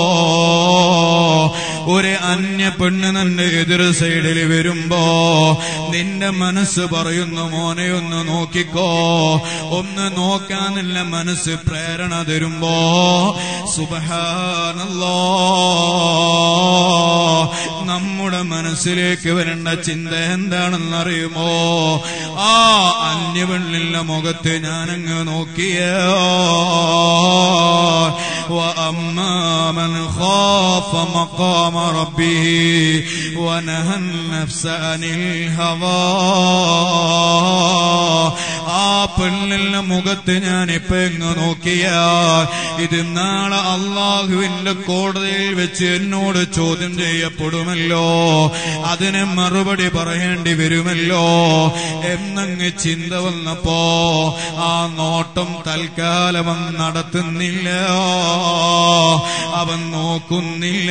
ഒരു അന്യ പെണ്ണ് നിന്റെ എതിർ സൈഡിൽ വരുമ്പോ നിന്റെ മനസ്സ് പറയുന്നു മോനെ ഒന്ന് നോക്കിക്കോ ഒന്ന് നോക്കാൻ നിന്റെ മനസ്സ് പ്രേരണ തരുമ്പോ സുബഹാനല്ലോ നമ്മുടെ മനസ്സിലേക്ക് വരേണ്ട ചിന്ത എന്താണെന്നറിയുമോ ആ അന്യപെണ്ണിന്റെ മുഖത്ത് ഞാനങ്ങ് നോക്കിയോ وأما من خاف مقام ربه ونهى النفس عن الهوى ആ പെണ്ണിന്റെ മുഖത്ത് ഞാൻ ഇപ്പൊ എങ്ങ് നോക്കിയാൽ ഇത് നാളെ അള്ളാഹുവിന്റെ കോടതിയിൽ വെച്ച് എന്നോട് ചോദ്യം ചെയ്യപ്പെടുമല്ലോ അതിന് മറുപടി പറയേണ്ടി വരുമല്ലോ എന്നങ്ങ് ചിന്ത വന്നപ്പോ ആ നോട്ടം തൽക്കാലം അവൻ നടത്തുന്നില്ല അവൻ നോക്കുന്നില്ല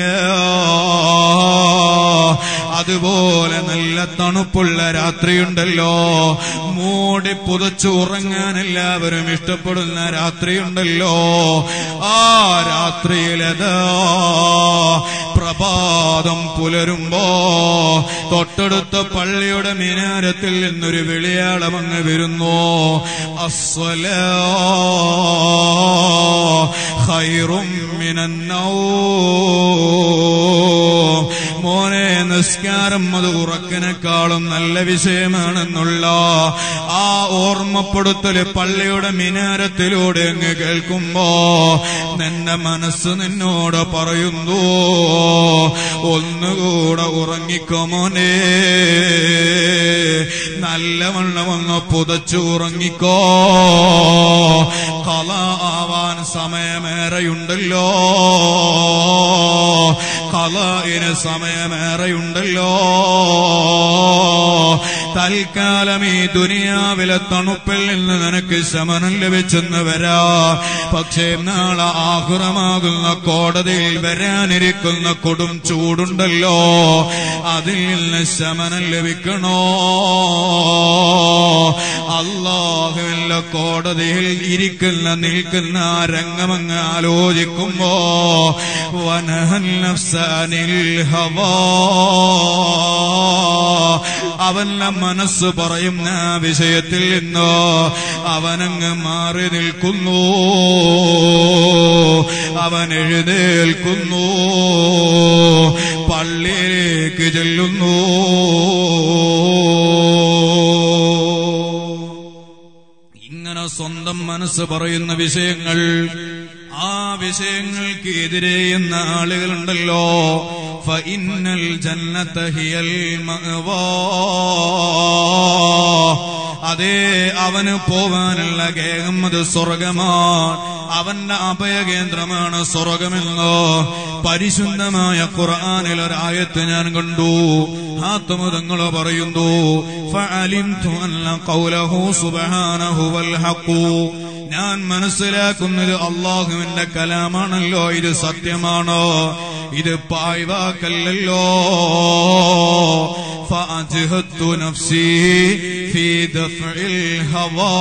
അതുപോലെ നല്ല തണുപ്പുള്ള രാത്രിയുണ്ടല്ലോ മൂടി പുതച്ചു ഉറങ്ങാൻ എല്ലാവരും ഇഷ്ടപ്പെടുന്ന രാത്രിയുണ്ടല്ലോ ആ രാത്രിയിലതാ പ്രഭാതം പുലരുമ്പോ തൊട്ടടുത്ത പള്ളിയുടെ മിനാരത്തിൽ നിന്നൊരു വിളിയാളം അങ്ങ് വരുന്നു അസ്വലാ ഖൈറും മിനന്നൗ മോനെ നിസ്കാരം അത് ഉറക്കിനേക്കാളും നല്ല വിഷയമാണെന്നുള്ള ആ ഓർമ്മപ്പെടുത്തല് പള്ളിയുടെ മിനാരത്തിലൂടെ അങ്ങ് കേൾക്കുമ്പോ നിന്റെ മനസ്സ് നിന്നോട് പറയുന്നു ഒന്നുകൂടെ ഉറങ്ങിക്കോ മോനെ നല്ലവണ്ണം അങ്ങ് പുതച്ചു ഉറങ്ങിക്കോ കല ആവാൻ സമയമേറെയുണ്ടല്ലോ കലയിന് സമയമേറെയുണ്ടല്ലോ തൽക്കാലം ഈ ദുനിയാവിലെ തണുപ്പിൽ നിന്ന് നിനക്ക് ശമനം ലഭിച്ചെന്ന് വരാ പക്ഷേ നാളെ ആഹുറമാകുന്ന കോടതിയിൽ വരാനിരിക്കുന്ന കൊടും ചൂടുണ്ടല്ലോ അതിൽ നിന്ന് ശമനം ലഭിക്കണോ അള്ളാഹുവിന്റെ കോടതിയിൽ ഇരിക്കുന്ന നിൽക്കുന്ന ആ രംഗമങ്ങ് ആലോചിക്കുമ്പോ വനഹൽ നഫ്സാനിൽ ഹവാ അവന്റെ മനസ്സ് പറയുന്ന ആ വിഷയത്തിൽ നിന്ന് അവനങ്ങ് മാറി നിൽക്കുന്നു അവൻ എഴുന്നേൽക്കുന്നു പള്ളിയിലേക്ക് ചെല്ലുന്നു ഇങ്ങനെ സ്വന്തം മനസ്സ് പറയുന്ന വിഷയങ്ങൾ ആ വിഷയങ്ങൾക്ക് എതിരെ എന്ന ആളുകളുണ്ടല്ലോ فإن الجنة هي المأوى അതേ അവന് പോവാനുള്ള ഗേഹം അത് സ്വർഗമാണ് അവന്റെ അഭയകേന്ദ്രമാണ് സ്വർഗമെന്നോ പരിശുദ്ധമായ ഖുർആാനിൽ ഒരായത്ത് ഞാൻ കണ്ടു ആത്മതങ്ങൾ പറയുന്നു ഫഅലിംതു അന്ന ഖൗലഹു സുബ്ഹാനഹു വൽ ഹഖു ഞാൻ മനസ്സിലാക്കുന്നത് അള്ളാഹുവിന്റെ കലാമാണല്ലോ ഇത് സത്യമാണോ ഇത് പായ്വാക്കല്ലല്ലോ فأجهدت نفسي في دفع الهوى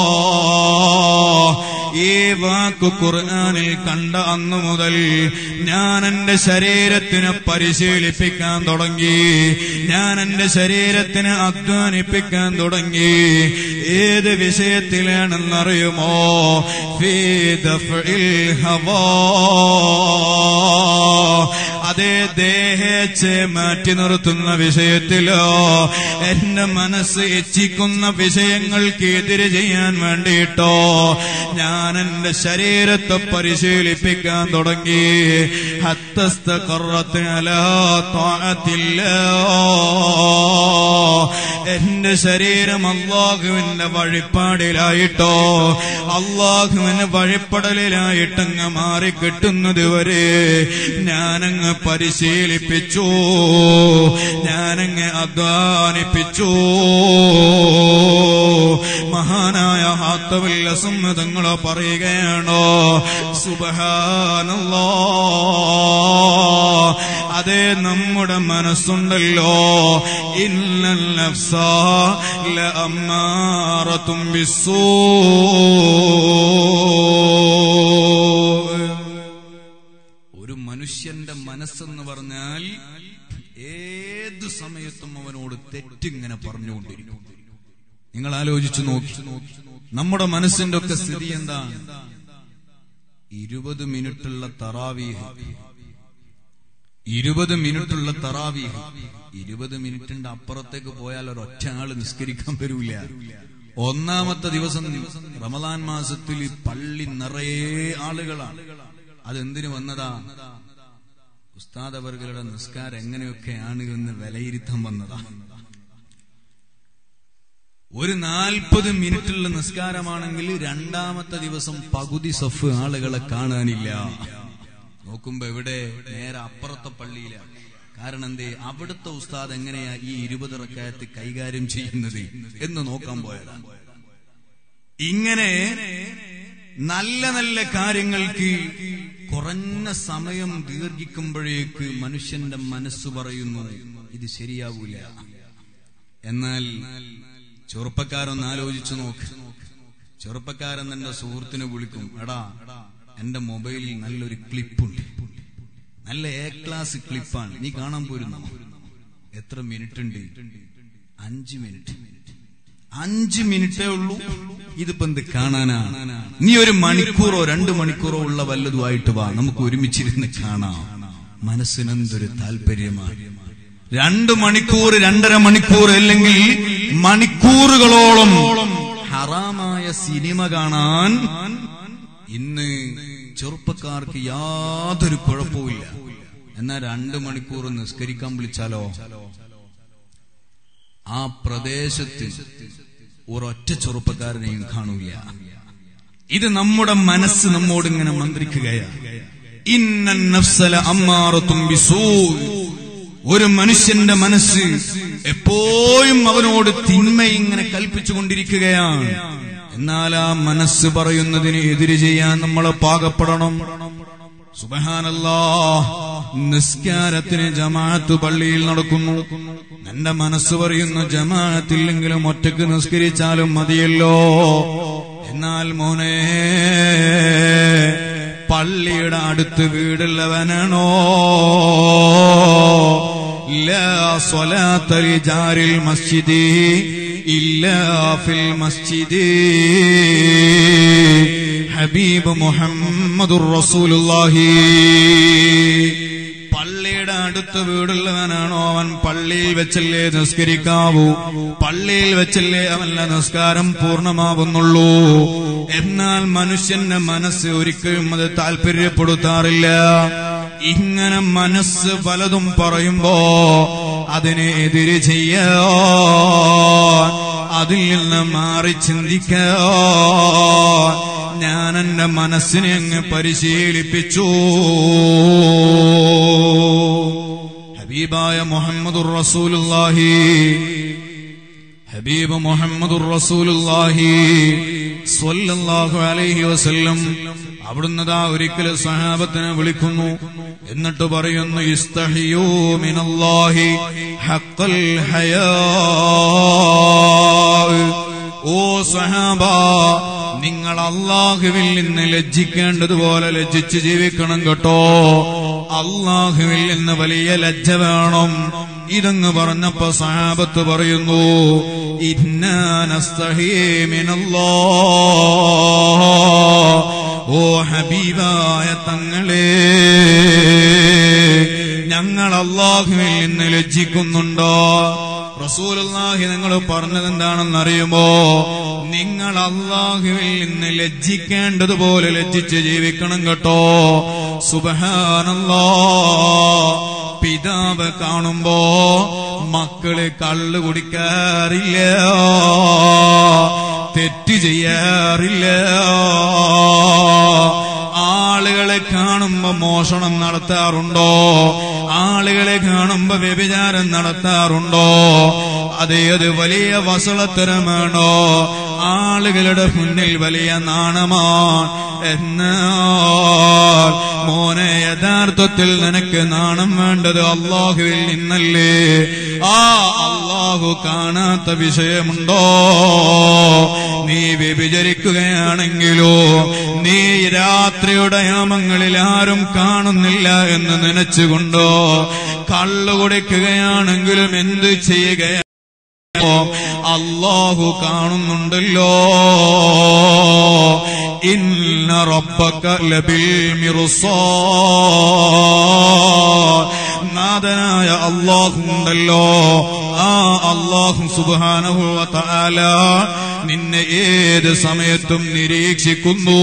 ഈ വാക്ക് ഖുർആാനിൽ കണ്ട അന്നു മുതൽ ഞാൻ എന്റെ ശരീരത്തിനെ പരിശീലിപ്പിക്കാൻ തുടങ്ങി ഞാൻ എന്റെ ശരീരത്തിനെ അധ്വാനിപ്പിക്കാൻ തുടങ്ങി ഏത് വിഷയത്തിലാണെന്നറിയുമോ ഫീ ദഫ്ഇൽ ഹവാ അതേ ദേഹേച്ഛെ മാറ്റി നിർത്തുന്ന വിഷയത്തിലോ എന്റെ മനസ്സ് ഇച്ഛിക്കുന്ന വിഷയങ്ങൾക്ക് എതിര് ചെയ്യാൻ വേണ്ടിയിട്ടോ ഞാൻ എന്റെ ശരീരത്തെ പരിശീലിപ്പിക്കാൻ തുടങ്ങി ഹത്തസ്ത കറത്ത് അലാത്തില്ല എന്റെ ശരീരം അള്ളാഹുവിന്റെ വഴിപ്പാടിലായിട്ടോ അള്ളാഹുവിന് വഴിപ്പടലിലായിട്ടങ്ങ് മാറി കിട്ടുന്നത് വരെ ഞാനങ്ങ് പരിശീലിപ്പിച്ചു ഞാനങ്ങ് അധ്വാനിപ്പിച്ചു മഹാനായ ഹാത്തവില്ല സമ്മതങ്ങളോ പറയുകയാണോ സുബഹാനല്ലോ അതേ നമ്മുടെ മനസ്സുണ്ടല്ലോ ഇന്നൽ നഫ്സ ലഅമ്മാറത്തും ബിസ്സൂ ഒരു മനുഷ്യന്റെ മനസ്സെന്ന് പറഞ്ഞാൽ ഏത് സമയത്തും അവനോട് തെറ്റിങ്ങനെ പറഞ്ഞുകൊണ്ടിരിക്കും നിങ്ങൾ ആലോചിച്ചു നോക്കി നമ്മുടെ മനസ്സിന്റെ ഒക്കെ സ്ഥിതി എന്താണ് ഇരുപത് മിനിറ്റുള്ള തറാവീഹ് ഇരുപത് മിനിറ്റുള്ള തറാവീഹ് ഇരുപത് മിനിറ്റിന്റെ അപ്പുറത്തേക്ക് പോയാൽ ഒരൊറ്റ ആള് നിസ്കരിക്കാൻ വരൂല ഒന്നാമത്തെ ദിവസം റമദാൻ മാസത്തിൽ പള്ളി നിറയെ ആളുകളാണ് അതെന്തിനു വന്നതാ ഉസ്താദ് അവർകളുടെ നിസ്കാരം എങ്ങനെയൊക്കെയാണ് എന്ന് വിലയിരുത്താൻ വന്നതാ ഒരു നാൽപ്പത് മിനിറ്റുള്ള നിസ്കാരമാണെങ്കിൽ രണ്ടാമത്തെ ദിവസം പകുതി സഫ് ആളുകളെ കാണാനില്ല നോക്കുമ്പോ എവിടെ നേരെ അപ്പുറത്തെ പള്ളിയിലാണ് കാരണം എന്തേ അവിടുത്തെ ഉസ്താദ് എങ്ങനെയാ ഈ ഇരുപത് റക്കായത്ത് കൈകാര്യം ചെയ്യുന്നത് എന്ന് നോക്കാൻ പോയതാ ഇങ്ങനെ നല്ല നല്ല കാര്യങ്ങൾക്ക് കുറഞ്ഞ സമയം ദീർഘിക്കുമ്പോഴേക്ക് മനുഷ്യന്റെ മനസ്സ് പറയുന്നു ഇത് ശരിയാവൂല എന്നാൽ ചെറുപ്പക്കാരൊന്ന് ആലോചിച്ചു നോക്ക് ചെറുപ്പക്കാരൻ തന്റെ സുഹൃത്തിനെ വിളിക്കും എടാ എന്റെ മൊബൈലിൽ നല്ലൊരു ക്ലിപ്പുണ്ട് നല്ല എ ക്ലാസ് ക്ലിപ്പാണ് നീ കാണാൻ പോരുന്നു എത്ര മിനിറ്റ് ഉണ്ട് അഞ്ച് മിനിറ്റ് അഞ്ച് മിനിറ്റേ ഉള്ളൂ ഇതിപ്പോ എന്ത് കാണാനാ നീ ഒരു മണിക്കൂറോ രണ്ട് മണിക്കൂറോ ഉള്ള വല്ലതുമായിട്ട് വാ നമുക്ക് ഒരുമിച്ചിരുന്ന് കാണാം മനസ്സിനെന്തൊരു താല്പര്യമാണ് രണ്ട് മണിക്കൂർ രണ്ടര മണിക്കൂർ അല്ലെങ്കിൽ മണിക്കൂറുകളോളം ഹറാമായ സിനിമ കാണാൻ ഇന്ന് ചെറുപ്പക്കാർക്ക് യാതൊരു കുഴപ്പമില്ല എന്നാൽ രണ്ട് മണിക്കൂർ നിസ്കരിക്കാൻ വിളിച്ചാലോ ആ പ്രദേശത്ത് ഒരൊറ്റ ചെറുപ്പക്കാരനെയും കാണൂല ഇത് നമ്മുടെ മനസ്സ് നമ്മോട് ഇങ്ങനെ മന്ത്രിക്കുകയാണ് ഇന്ന നഫ്സല അമ്മാറത്തും ബിസൂ ഒരു മനുഷ്യന്റെ മനസ്സ് എപ്പോഴും അവനോട് തിന്മ ഇങ്ങനെ കൽപ്പിച്ചുകൊണ്ടിരിക്കുകയാണ് എന്നാൽ ആ മനസ്സ് പറയുന്നതിന് എതിര് ചെയ്യാൻ നമ്മൾ പാകപ്പെടണം സുബഹാനല്ലാ നിസ്കാരത്തിന് ജമാഅത്ത് പള്ളിയിൽ നടക്കുന്നു എന്റെ മനസ്സ് പറയുന്നു ജമാഅത്തില്ലെങ്കിലും ഒറ്റക്ക് നിസ്കരിച്ചാലും മതിയല്ലോ എന്നാൽ മോനെ പള്ളിയുടെ അടുത്ത് വീടുള്ളവനാണോ لا صلاة لجار المسجد إلا في المسجد حبيب محمد رسول الله പള്ളിയുടെ അടുത്ത് വീടുള്ളവനാണോ അവൻ പള്ളിയിൽ വെച്ചല്ലേ നിസ്കരിക്കാവൂ പള്ളിയിൽ വെച്ചല്ലേ അവന്റെ നിസ്കാരം പൂർണ്ണമാവുന്നുള്ളൂ എന്നാൽ മനുഷ്യന്റെ മനസ്സ് ഒരിക്കലും അത് താല്പര്യപ്പെടുത്താറില്ല ഇങ്ങനെ മനസ്സ് പലതും പറയുമ്പോ അതിനെ എതിര് ചെയ്യാ അതിൽ നിന്ന് മാറി ചിന്തിക്കാ ഞാൻ എന്റെ മനസ്സിനെ അങ്ങ് പരിശീലിപ്പിച്ചു ഹബീബായ മുഹമ്മദുർ റസൂലുള്ളാഹി ഹബീബ് മുഹമ്മദുർ റസൂലുള്ളാഹി സ്വല്ലല്ലാഹു അലൈഹി വസല്ലം അവിടുന്ന് ദാ ഒരിക്കൽ സഹാബത്തിനെ വിളിക്കുന്നു എന്നിട്ട് പറയുന്നു ഇസ്തഹിയൂ മിനല്ലാഹി ഹഖൽ ഹയാ ഓ സഹാബ നിങ്ങൾ അള്ളാഹുവിൽ നിന്ന് ലജ്ജിക്കേണ്ടതുപോലെ ലജ്ജിച്ച് ജീവിക്കണം കേട്ടോ അള്ളാഹുവിൽ നിന്ന് വലിയ ലജ്ജ വേണം ഇതങ്ങ് പറഞ്ഞപ്പോ സഹാബത്ത് പറയുന്നു ഇന്നാനസ്തഹീമിനല്ലോ ഓ ഹബീബായ തങ്ങളെ ഞങ്ങൾ അള്ളാഹുവിൽ നിന്ന് ലജ്ജിക്കുന്നുണ്ടോ റസൂലുള്ളാഹി നിങ്ങൾ പറഞ്ഞത് എന്താണെന്നറിയുമോ നിങ്ങൾ അള്ളാഹുവിൽ നിന്ന് ലജ്ജിക്കേണ്ടതുപോലെ ലജ്ജിച്ച് ജീവിക്കണം കേട്ടോ സുബഹാനല്ലാ പിതാവ് കാണുമ്പോ മക്കള് കള്ളു കുടിക്കാറില്ല തെറ്റ് ചെയ്യാറില്ല ആളുകളെ കാണുമ്പോ മോഷണം നടത്താറുണ്ടോ ആളുകളെ കാണുമ്പോ വ്യഭിചാരം നടത്താറുണ്ടോ അതേ അത് വലിയ വസളത്തരമാണോ ആളുകളുടെ മുന്നിൽ വലിയ നാണമാണ് എന്നാൽ മോനെ യഥാർത്ഥത്തിൽ നിനക്ക് നാണം വേണ്ടത് അള്ളാഹുവിൽ നിന്നല്ലേ ആ അള്ളാഹു കാണാത്ത വിഷയമുണ്ടോ നീ വ്യഭിചരിക്കുകയാണെങ്കിലോ നീ രാത്രിയുടെ യാമങ്ങളിൽ ആരും കാണുന്നില്ല എന്ന് നനച്ചുകൊണ്ടോ കള്ളു കുടിക്കുകയാണെങ്കിലും എന്ത് ചെയ്യുകയാണ് അള്ളാഹു കാണുന്നുണ്ടല്ലോ ഇന്ന റബ്ബക ലബിൽ മിർസാ നാഥനായ അള്ളാഹു ഉണ്ടല്ലോ ആ അള്ളാഹു സുബ്ഹാനഹു വ തആല നിന്നെ ഏത് സമയത്തും നിരീക്ഷിക്കുന്നു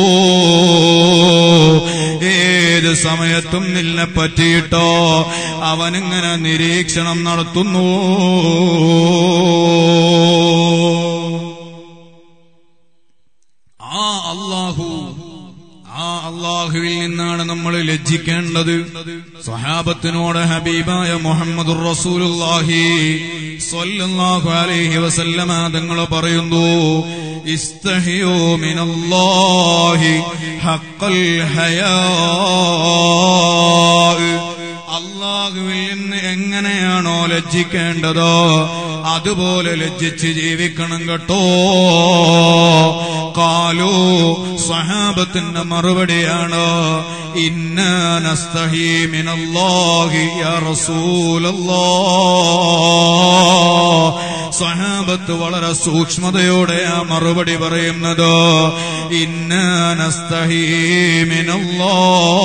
ഏത് സമയത്തും നിന്നെ പറ്റിയിട്ടോ അവനിങ്ങനെ നിരീക്ഷണം നടത്തുന്നു ആ അള്ളാഹു ആ അള്ളാഹുവിൽ നിന്നാണ് നമ്മൾ ലജ്ജിക്കേണ്ടത് സ്വഹാബത്തിനോട് ഹബീബായ മുഹമ്മദ് റസൂലുള്ളാഹി സ്വല്ലല്ലാഹു അലൈഹി വസല്ലമ തങ്ങൾ പറയുന്നു ഇസ്തഹിയോ മിനല്ലാഹി ഹഖൽ ഹയാ അള്ളാഹുവിൽ നിന്ന് എങ്ങനെയാണോ ലജ്ജിക്കേണ്ടത് അതുപോലെ ലജ്ജിച്ച് ജീവിക്കണം കേട്ടോ കാലു സഹാബത്തിന്റെ മറുപടിയാണ് ഇന്നസ്തഹീമിനല്ലാഹി സഹാബത്ത് വളരെ സൂക്ഷ്മതയോടെ ആ മറുപടി പറയുന്നത് ഇന്നസ്തഹീമിനല്ലോ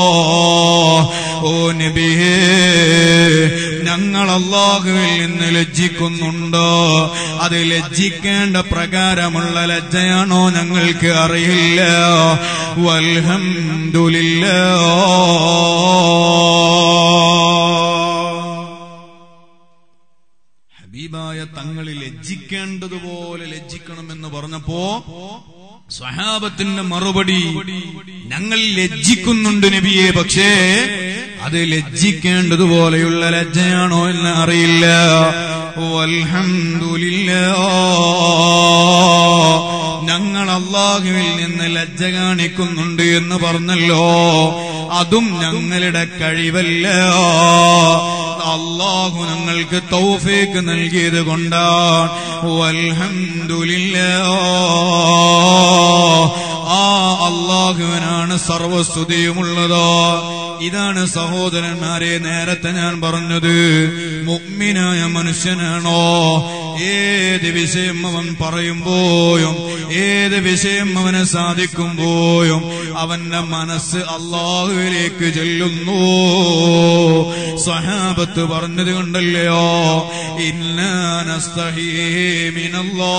ഓ നബിയേ ഞങ്ങൾ അള്ളാഹുവിൽ നിന്ന് ലജ്ജിക്കുന്നുണ്ട് അത് ലജ്ജിക്കേണ്ട പ്രകാരമുള്ള ലജ്ജയാണോ ഞങ്ങൾക്ക് അറിയില്ല വൽഹംദുലില്ല ഹബീബായ തങ്ങളിൽ ലജ്ജിക്കേണ്ടതുപോലെ ലജ്ജിക്കണമെന്ന് പറഞ്ഞപ്പോ സ്വഹാബത്തിന്റെ മറുപടി ഞങ്ങൾ ലജ്ജിക്കുന്നുണ്ട് നബിയെ പക്ഷേ അത് ലജ്ജിക്കേണ്ടതുപോലെയുള്ള ലജ്ജയാണോ എന്ന് അറിയില്ല വൽഹംദുലില്ല ഞങ്ങൾ അള്ളാഹുവിൽ നിന്ന് ലജ്ജ കാണിക്കുന്നുണ്ട് എന്ന് പറഞ്ഞല്ലോ അതും ഞങ്ങളുടെ കഴിവല്ല അള്ളാഹു ഞങ്ങൾക്ക് തൗഫീക്ക് നൽകിയത് കൊണ്ടാണ് വൽഹംദുലില്ല ആ അള്ളാഹുവിനാണ് സർവസ്തുതിയുമുള്ളത് ഇതാണ് സഹോദരന്മാരെ നേരത്തെ ഞാൻ പറഞ്ഞത് മുഗ്മിനായ മനുഷ്യനാണോ ഏത് വിഷയം അവൻ പറയുമ്പോഴും ഏത് വിഷയം അവന് സാധിക്കുമ്പോഴും അവന്റെ മനസ്സ് അള്ളാഹുവിലേക്ക് ചെല്ലുന്നു സഹാബത്ത് പറഞ്ഞത് കൊണ്ടല്ലയോ ഇന്നാനസ്തഹീമിനല്ലോ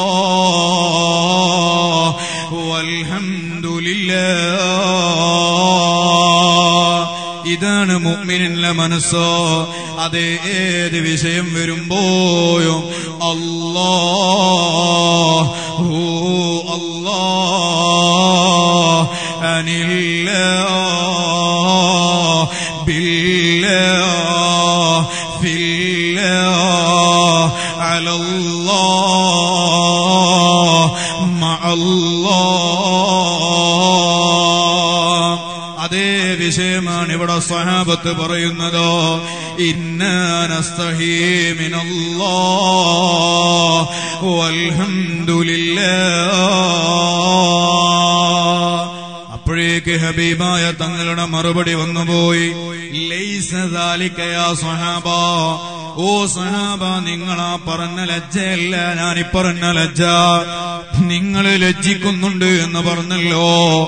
വൽഹംദുലില്ലാ ഇതാണ് മുഅ്മിനിന്റെ മനസ്സോ അത് ഏത് വിഷയം വരുമ്പോഴും അല്ലാ ഹൂ അല്ലാ അനില്ല بالله في الله على الله مع الله അതേ വിഷയമാണ് ഇവിടെ സ്വഹാബത്ത് പറയുന്നത് ഇന്നാനസ്തഹീമിനല്ലോ അപ്പോഴേക്ക് ഹബീബായ തങ്ങളുടെ മറുപടി വന്നുപോയി ലൈസ ദാലിക യാ സ്വഹാബ ഓ സഹാബ നിങ്ങളാ പറഞ്ഞ ലജ്ജയല്ല ഞാനീ പറഞ്ഞ ലജ്ജ നിങ്ങൾ ലജ്ജിക്കുന്നുണ്ട് എന്ന് പറഞ്ഞല്ലോ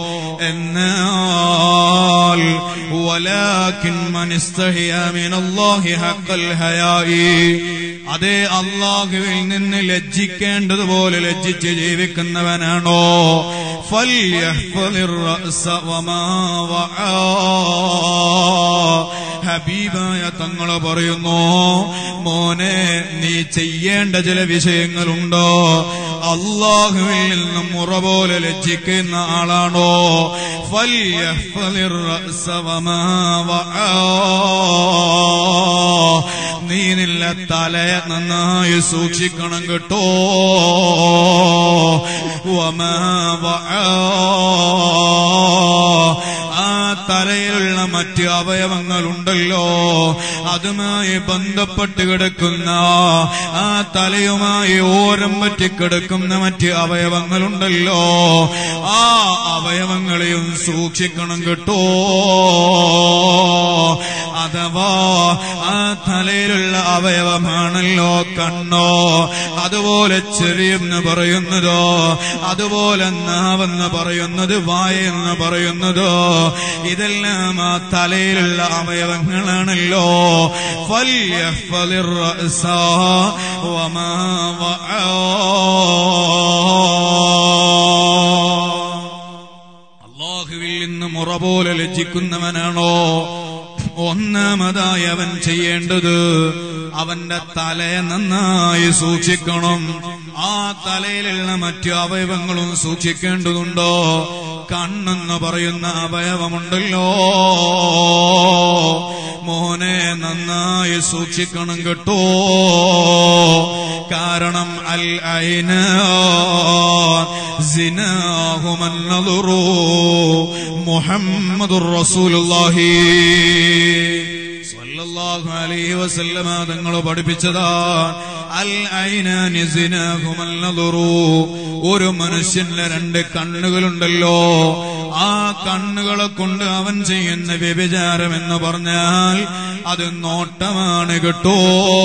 എന്നാൽ വലാകിൻ മനിസ്തഹിയ മിനല്ലാഹി ഹഖൽ ഹയായി അതേ അള്ളാഹുവിൽ നിന്ന് ലജ്ജിക്കേണ്ടതുപോലെ ലജ്ജിച്ച് ജീവിക്കുന്നവനാണോ ഫൽയഹ്ഫളിർ റഅസ വമാ വആ ഹബീബായ തങ്ങള് പറയുന്നു മോനെ നീ ചെയ്യേണ്ട ചില വിഷയങ്ങളുണ്ടോ അള്ളാഹുവിൽ നിന്നും മുറ പോലെ ലജ്ജിക്കുന്ന ആളാണോ ഫൽയഹ്ഫളിർ റഅസ വമാ വആ നീ നില്ല തലയെ നന്നായി സൂക്ഷിക്കണം കേട്ടോ വമാ വആ ആ തലയിലുള്ള മറ്റ് അവയവങ്ങളുണ്ടല്ലോ അതുമായി ബന്ധപ്പെട്ട് കിടക്കുന്ന ആ തലയുമായി ഓരം പറ്റി കിടക്കുന്ന മറ്റ് അവയവങ്ങളുണ്ടല്ലോ ആ അവയവങ്ങളെയും സൂക്ഷിക്കണം കേട്ടോ അഥവാ ആ തലയിലുള്ള അവയവമാണല്ലോ കണ്ണോ അതുപോലെ ചെറിയെന്ന് പറയുന്നതോ അതുപോലെ നാവെന്ന് പറയുന്നത് വായെന്ന് പറയുന്നതോ ഇതെല്ലാം ആ തലയിലുള്ള അവയവങ്ങളാണല്ലോ ഫല്യഹ്ഫളിർ റഅസ വമാ അള്ളാഹുവിൽ നിന്ന് മുറ പോലെ ലജ്ജിക്കുന്നവനാണോ ഒന്നാമതായി അവൻ ചെയ്യേണ്ടത് അവന്റെ തലയെ നന്നായി സൂക്ഷിക്കണം ആ തലയിലുള്ള മറ്റു അവയവങ്ങളും സൂക്ഷിക്കേണ്ടതുണ്ടോ കണ്ണെന്ന് പറയുന്ന അവയവമുണ്ടല്ലോ മോനെ നന്നായി സൂക്ഷിക്കണം കേട്ടോ കാരണം അൽ ഐന സിനാഹുമന്നതുറു മുഹമ്മദുർ റസൂലുള്ളാഹി സല്ലല്ലാഹു അലൈഹി വസല്ലമ തങ്ങൾ പഠിപ്പിച്ചതാ അൽ ഐനാനി സിനാഹുമന്നതുറു ഒരു മനുഷ്യന്റെ രണ്ട് കണ്ണുകളുണ്ടല്ലോ ആ കണ്ണുകളെ കൊണ്ട് അവൻ ചെയ്യുന്ന വ്യഭിചാരം എന്ന് പറഞ്ഞാൽ അത് നോട്ടമാണ് കേട്ടോ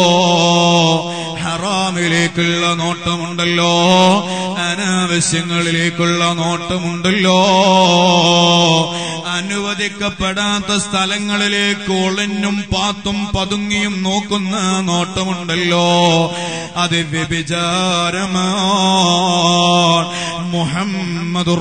ഹറാമിലേക്കുള്ള നോട്ടമുണ്ടല്ലോ അനാവശ്യങ്ങളിലേക്കുള്ള നോട്ടമുണ്ടല്ലോ അനുവദിക്കപ്പെടാത്ത സ്ഥലങ്ങളിലേക്ക് ഒളിഞ്ഞും പാത്തും പതുങ്ങിയും നോക്കുന്ന നോട്ടമുണ്ടല്ലോ അത് വ്യഭിചാരമാ മുഹമ്മദുർ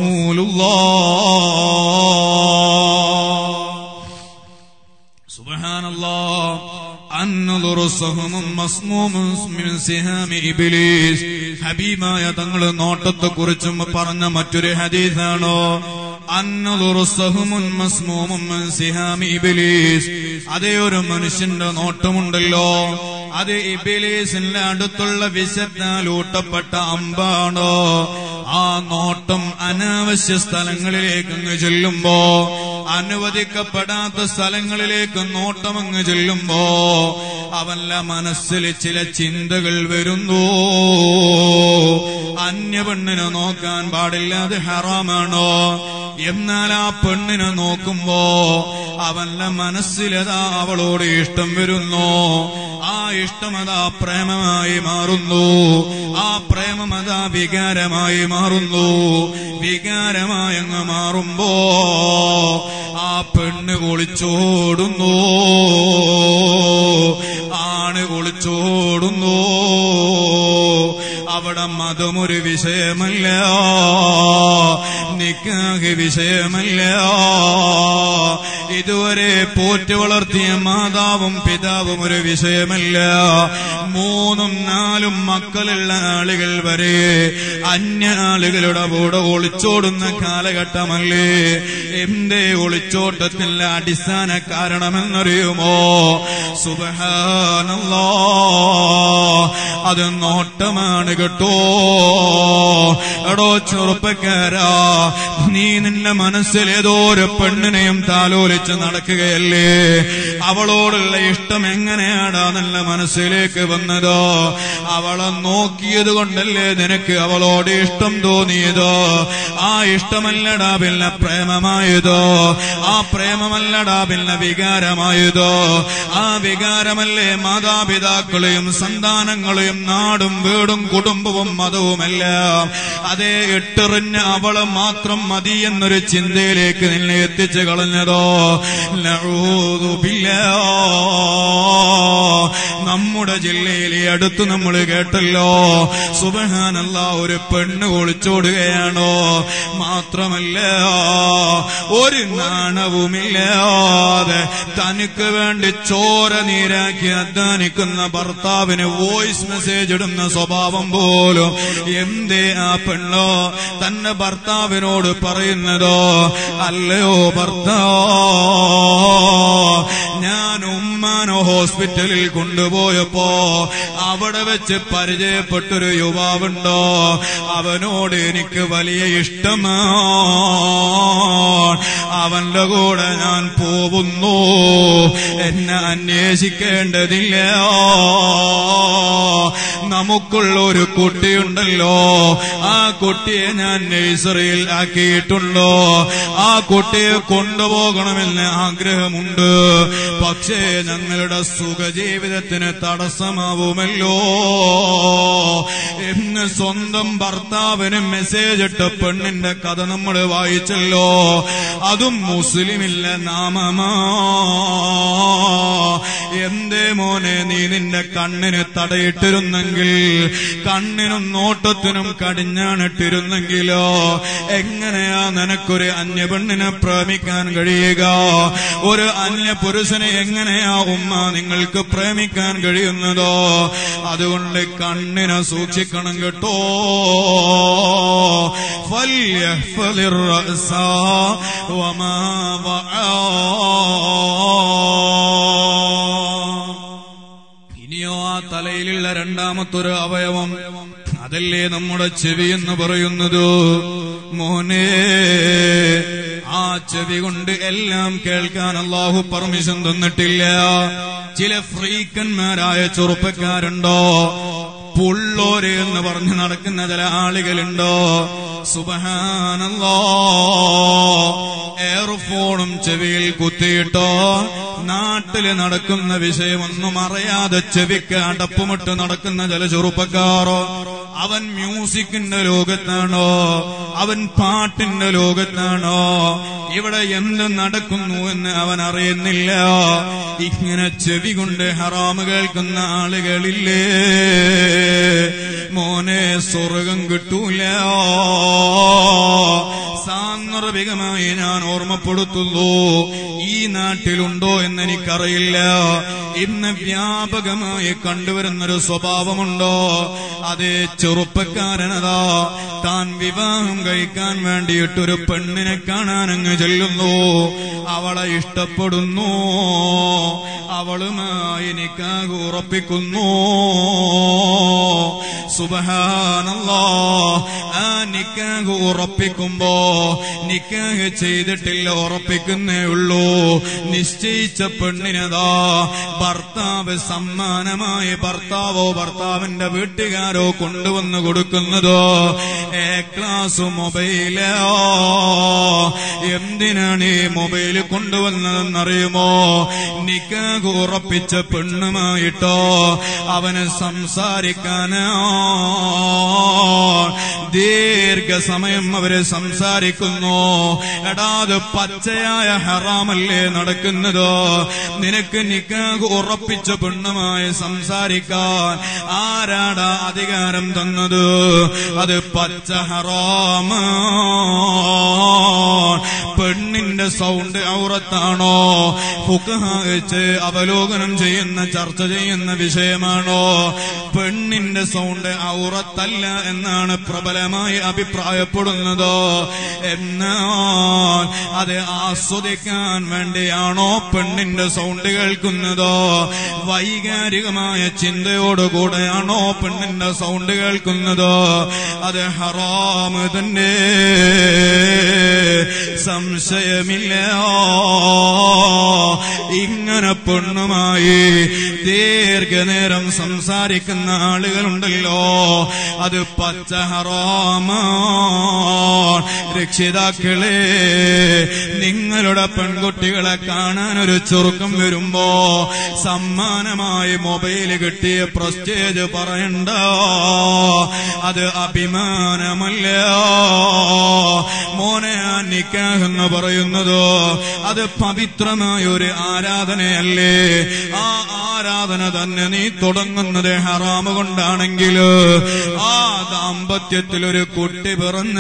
റസൂലുള്ളാഹ് സുബ്ഹാനല്ലാഹ് അന്നദുറു സഹമും മസ്മൂമും മിൻ സിഹാമി ഇബ്ലീസ് ഹബീബായ തങ്ങൾ നോട്ടത്തെ കുറിച്ചും പറഞ്ഞ മറ്റൊരു ഹദീസാണോ അന്നദുറു സഹമുൻ മസ്മൂമും മിൻ സിഹാമി ഇബ്ലീസ് അതേ ഒരു മനുഷ്യന്റെ നോട്ടമുണ്ടല്ലോ അത് ഇബിലീസിന്റെ അടുത്തുള്ള വിശത്താൽ ഊട്ടപ്പെട്ട അമ്പാണോ ആ നോട്ടം അനാവശ്യ സ്ഥലങ്ങളിലേക്ക് അങ്ങ് ചെല്ലുമ്പോ അനുവദിക്കപ്പെടാത്ത സ്ഥലങ്ങളിലേക്ക് നോട്ടം അങ്ങ് ചെല്ലുമ്പോ അവന്റെ മനസ്സിൽ ചില ചിന്തകൾ വരുന്നു അന്യ പെണ്ണിനെ നോക്കാൻ പാടില്ല അത് ഹറാമാണോ എന്നാൽ ആ പെണ്ണിനെ നോക്കുമ്പോ അവന്റെ മനസ്സിലതാ അവളോട് ഇഷ്ടം വരുന്നു ആ ഇഷ്ടമതാ പ്രേമമായി മാറുന്നു ആ പ്രേമമതാ വികാരമായി മാറുന്നു വികാരമായി അങ്ങ് മാറുമ്പോ ആ പെണ്ണ് കുളിച്ചോടുന്നു ആണ് കുളിച്ചോടുന്നു അവിടെ മതമൊരു വിഷയമല്ല നിക്കാഹ് വിഷയമല്ല ഇതുവരെ പോറ്റു വളർത്തിയ മാതാവും പിതാവും ഒരു വിഷയമല്ല മൂന്നും നാലും മക്കളുള്ള ആളുകൾ വരെ അന്യ ആളുകളുടെ കൂടെ ഒളിച്ചോടുന്ന കാലഘട്ടമല്ലേ എന്തേ ഒളിച്ചോട്ടത്തിന്റെ അടിസ്ഥാന കാരണമെന്നറിയുമോ സുബഹാനല്ലോ അത് നോട്ടമാണ് കേട്ടോ എടോ ചെറുപ്പക്കാരാ നീ നിന്റെ മനസ്സിൽ ഏതോ ഒരു പെണ്ണിനെയും താലോലിച്ച് നടക്കുകയല്ലേ അവളോടുള്ള ഇഷ്ടം എങ്ങനെയാടാ നല്ല മനസ്സിലേക്ക് വന്നതോ അവളെ നോക്കിയത് കൊണ്ടല്ലേ നിനക്ക് അവളോട് ഇഷ്ടം തോന്നിയതോ ആ ഇഷ്ടമല്ലടാ പിന്നെ പ്രേമമായതോ ആ പ്രേമമല്ലടാ പിന്നെ വികാരമായതോ ആ വികാരമല്ലേ മാതാപിതാക്കളെയും സന്താനങ്ങളെയും നാടും വീടും കുടുംബവും മതവുമെല്ലാം അതേ എട്ടെറിഞ്ഞ് അവളെ മാത്രം മതി എന്നൊരു ചിന്തയിലേക്ക് നിന്നെ എത്തിച്ചു കളഞ്ഞതോ നഊദു ബില്ലാ. നമ്മുടെ ജില്ലയിലെ അടുത്ത് നമ്മൾ കേട്ടല്ലോ സുബഹാനല്ല ഒരു പെണ്ണ് ഒളിച്ചോടുകയാണോ മാത്രമല്ല ഒരു നാണവുമില്ലാതെ തനിക്ക് വേണ്ടി ചോര നീരാക്കി അധ്വാനിക്കുന്ന ഭർത്താവിന് വോയിസ് മെസ്സേജ് ഇടുന്ന സ്വഭാവം പോലും എന്തേ ആ പെണ്ണോ തന്റെ ഭർത്താവിനോട് പറയുന്നതോ അല്ലയോ ഭർത്താ ഞാൻ ഉമ്മാനോ ഹോസ്പിറ്റലിൽ കൊണ്ടുപോയപ്പോ അവിടെ വെച്ച് പരിചയപ്പെട്ടൊരു യുവാവുണ്ടോ അവനോട് എനിക്ക് വലിയ ഇഷ്ടമാണ് അവന്റെ കൂടെ ഞാൻ പോകുന്നു എന്നെ അന്വേഷിക്കേണ്ടതില്ല നമുക്കുള്ള ഒരു കുട്ടിയുണ്ടല്ലോ ആ കുട്ടിയെ ഞാൻ നഴ്സറിയിൽ ആക്കിയിട്ടുണ്ടോ ആ കുട്ടിയെ കൊണ്ടുപോകണമെന്ന് ആഗ്രഹമുണ്ട് പക്ഷേ ഞങ്ങളുടെ സുഖജീവിതത്തിന് തടസ്സമാവുമല്ലോ എന്ന് സ്വന്തം ഭർത്താവിന് മെസ്സേജ് ഇട്ട പെണ്ണിന്റെ കഥ നമ്മൾ വായിച്ചല്ലോ അതും മുസ്ലിമില്ല നാമമാ എന്തേ മോനെ നീ നിന്റെ കണ്ണിന് തടയിട്ടിരുന്നെങ്കിൽ കണ്ണിനും നോട്ടത്തിനും കടിഞ്ഞാണിട്ടിരുന്നെങ്കിലോ എങ്ങനെയാ നിനക്കൊരു അന്യപെണ്ണിനെ പ്രേമിക്കാൻ കഴിയുക ഒരു അന്യ പുരുഷനെ എങ്ങനെയാ ഉമ്മ നിങ്ങൾക്ക് പ്രേമിക്കാൻ കഴിയുന്നതോ അതുകൊണ്ട് കണ്ണിനെ സൂക്ഷിക്കണം കേട്ടോ فليحفظ الرأس وما وعى ഇനിയോ ആ തലയിലുള്ള രണ്ടാമത്തൊരു അവയവം അതല്ലേ നമ്മുടെ ചെവി എന്ന് പറയുന്നത് മോനെ ആ ചെവി കൊണ്ട് എല്ലാം കേൾക്കാൻ അള്ളാഹു പെർമിഷൻ തന്നിട്ടില്ല ചില ഫ്രീക്കന്മാരായ ചെറുപ്പക്കാരുണ്ടോ പുള്ളോര് എന്ന് പറഞ്ഞ് നടക്കുന്ന ചില ആളുകളുണ്ടോ സുബഹാനല്ലോ എയർഫോണും ചെവിയിൽ കുത്തിയിട്ടോ നാട്ടില് നടക്കുന്ന വിഷയമൊന്നും അറിയാതെ ചെവിക്ക് അടപ്പുമിട്ട് നടക്കുന്ന ചില ചെറുപ്പക്കാരോ അവൻ മ്യൂസിക്കിന്റെ ലോകത്താണോ അവൻ പാട്ടിന്റെ ലോകത്താണോ ഇവിടെ എന്ത് നടക്കുന്നു എന്ന് അവൻ അറിയുന്നില്ല ഇങ്ങനെ ചെവി കൊണ്ട് ഹറാമ് കേൾക്കുന്ന ആളുകളില്ലേ മോനെ സ്വർഗം കിട്ടൂല സാന്ദർഭികമായി ഞാൻ ഓർമ്മപ്പെടുത്തുന്നു ഈ നാട്ടിലുണ്ടോ എന്ന് എനിക്കറിയില്ല ഇന്ന് വ്യാപകമായി കണ്ടുവരുന്നൊരു സ്വഭാവമുണ്ടോ അതേ ചെറുപ്പക്കാരനതാ താൻ വിവാഹം കഴിക്കാൻ വേണ്ടിയിട്ടൊരു പെണ്ണിനെ കാണാൻ അങ്ങ് ചെല്ലുന്നു അവളെ ഇഷ്ടപ്പെടുന്നു അവളുമായി നിക്കാഹ് ഉറപ്പിക്കുന്നു സുബഹാനല്ലോ ആ നിക്കാഹ് ഉറപ്പിക്കുമ്പോ നിക്കാഹ് ചെയ്തിട്ടില്ല ഉറപ്പിക്കുന്നേ ഉള്ളൂ നിശ്ചയിച്ച പെണ്ണിനതാ ഭർത്താവ് സമ്മാനമായി ഭർത്താവോ ഭർത്താവിന്റെ വീട്ടുകാരോ കൊണ്ടുവന്ന് കൊടുക്കുന്നതോ എ ക്ലാസ് മൊബൈലോ എന്തിനാണ് ഈ മൊബൈൽ കൊണ്ടുവന്നതെന്നറിയുമോ നിക്കാഹ് ഉറപ്പിച്ച പെണ്ണുമായിട്ടോ അവന് സംസാരിക്കാനോ ദീർഘസമയം അവര് സംസാരിക്കുന്നു എടാ അത് പച്ചയായ ഹറാമല്ലേ നടക്കുന്നതോ നിനക്ക് നിക്കാഹ് ഉറപ്പിച്ച പെണ്ണുമായി സംസാരിക്കാൻ ആരാടാ അധികാരം തന്നത് അത് പച്ച ഹറാമ പെണ്ണിന്റെ സൗണ്ട് ഔറത്താണോ ഫുക്കഹാച്ച് അവലോകനം ചെയ്യുന്ന ചർച്ച ചെയ്യുന്ന വിഷയമാണോ പെണ്ണിന്റെ സൗണ്ട് ഔറത്തല്ല എന്നാണ് പ്രബലമായി അഭിപ്രായപ്പെടുന്നത് എന്നാൽ അത് ആസ്വദിക്കാൻ വേണ്ടിയാണോ പെണ്ണിന്റെ സൗണ്ട് കേൾക്കുന്നത് വൈകാരികമായ ചിന്തയോടുകൂടെയാണോ പെണ്ണിന്റെ സൗണ്ട് കേൾക്കുന്നത് അത് ഹറാമ് തന്നെ സംശയമില്ല ഇങ്ങനെ പെണ്ണുമായി ദീർഘനേരം സംസാരിക്കുന്ന ആളുകളുണ്ടല്ലോ അത് പച്ച ഹറാമാ രക്ഷിതാക്കളെ നിങ്ങളുടെ പെൺകുട്ടികളെ കാണാൻ ഒരു ചുരുക്കം വരുമ്പോ സമ്മാനമായി മൊബൈൽ കിട്ടിയ പ്രസ്റ്റേജ് പറയണ്ട അത് അഭിമാനമല്ല മോനെ ആ നിക്കാഹ് എന്ന് പറയുന്നത് അത് പവിത്രമായ ഒരു ആരാധനയല്ലേ ആ ആരാധന തന്നെ നീ തുടങ്ങുന്നത് ഹറാമ് കൊണ്ടാണെങ്കിൽ ആ ദാമ്പത്യത്തിൽ ഒരു കുട്ടി പിറന്ന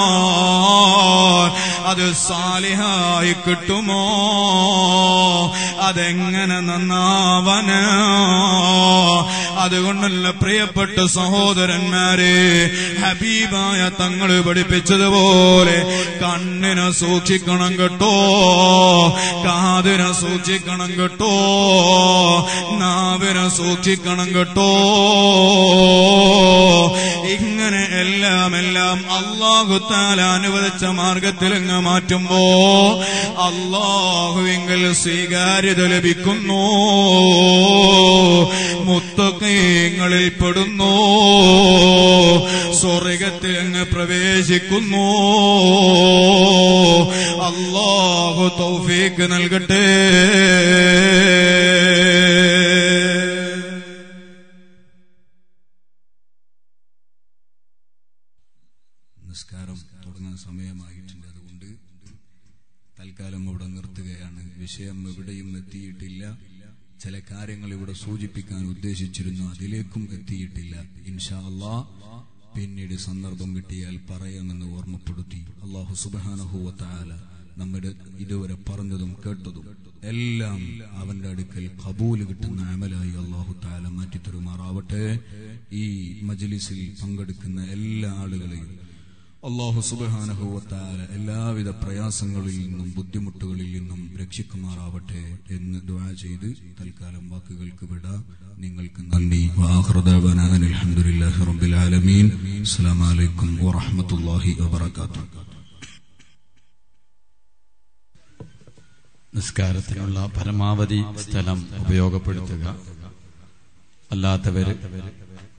അത് സാലിഹായി കിട്ടുമോ അതെങ്ങനെ നന്നാവന അതുകൊണ്ടല്ല പ്രിയപ്പെട്ട സഹോദരന്മാരെ ഹബീബായ തങ്ങൾ പഠിപ്പിച്ചതുപോലെ കണ്ണിനെ സൂക്ഷിക്കണം കേട്ടോ കാതിനെ സൂക്ഷിക്കണം കേട്ടോ നാവിനെ സൂക്ഷിക്കണം കേട്ടോ ഇങ്ങനെ എല്ലാം എല്ലാം അള്ളാഹുത്താല അനുവദിച്ച മാർഗത്തിൽ അങ്ങ് മാറ്റുമ്പോ അള്ളാഹുവിങ്കിൽ സ്വീകാര്യത ലഭിക്കുന്നു മുത്തക്കയങ്ങളിൽ പെടുന്നു സ്വർഗത്തിൽ അങ്ങ് പ്രവേശിക്കുന്നു അള്ളാഹു തൗഫീക്ക് നൽകട്ടെ നിസ്കാരം തുടങ്ങാൻ സമയമായിട്ടുണ്ട് അതുകൊണ്ട് തൽക്കാലം ഇവിടെ നിർത്തുകയാണ് വിഷയം എവിടെയും എത്തിയിട്ടില്ല ചില കാര്യങ്ങൾ ഇവിടെ സൂചിപ്പിക്കാൻ ഉദ്ദേശിച്ചിരുന്നു അതിലേക്കും എത്തിയിട്ടില്ല ഇൻഷാ അള്ളാ പിന്നീട് സന്ദർഭം കിട്ടിയാൽ പറയാമെന്ന് ഓർമ്മപ്പെടുത്തി അള്ളാഹു സുബാനഹുവത്താല നമ്മുടെ ഇതുവരെ പറഞ്ഞതും കേട്ടതും എല്ലാം അവന്റെ അടുക്കൽ കബൂല് കിട്ടുന്ന അമലായി അള്ളാഹു താല മാറ്റിത്തരുമാറാവട്ടെ ഈ മജ്ലിസിൽ പങ്കെടുക്കുന്ന എല്ലാ ആളുകളെയും അള്ളാഹു സുബാനഹുവത്താല എല്ലാവിധ പ്രയാസങ്ങളിൽ നിന്നും ബുദ്ധിമുട്ടുകളിൽ നിന്നും രക്ഷിക്കുമാറാവട്ടെ എന്ന് ദുആ ചെയ്ത് തൽക്കാലം വാക്കുകൾക്ക് വിട നിങ്ങൾക്ക് നന്ദി വാഹൃദാൻ അലഹമുല്ലാഹി റബ്ബിൽ ആലമീൻ അസ്സലാമു അലൈക്കും വറഹ്മത്തുള്ളാഹി വബറകാതുഹു നിസ്കാരത്തിനുള്ള പരമാവധി സ്ഥലം ഉപയോഗപ്പെടുത്തുക അല്ലാത്തവര്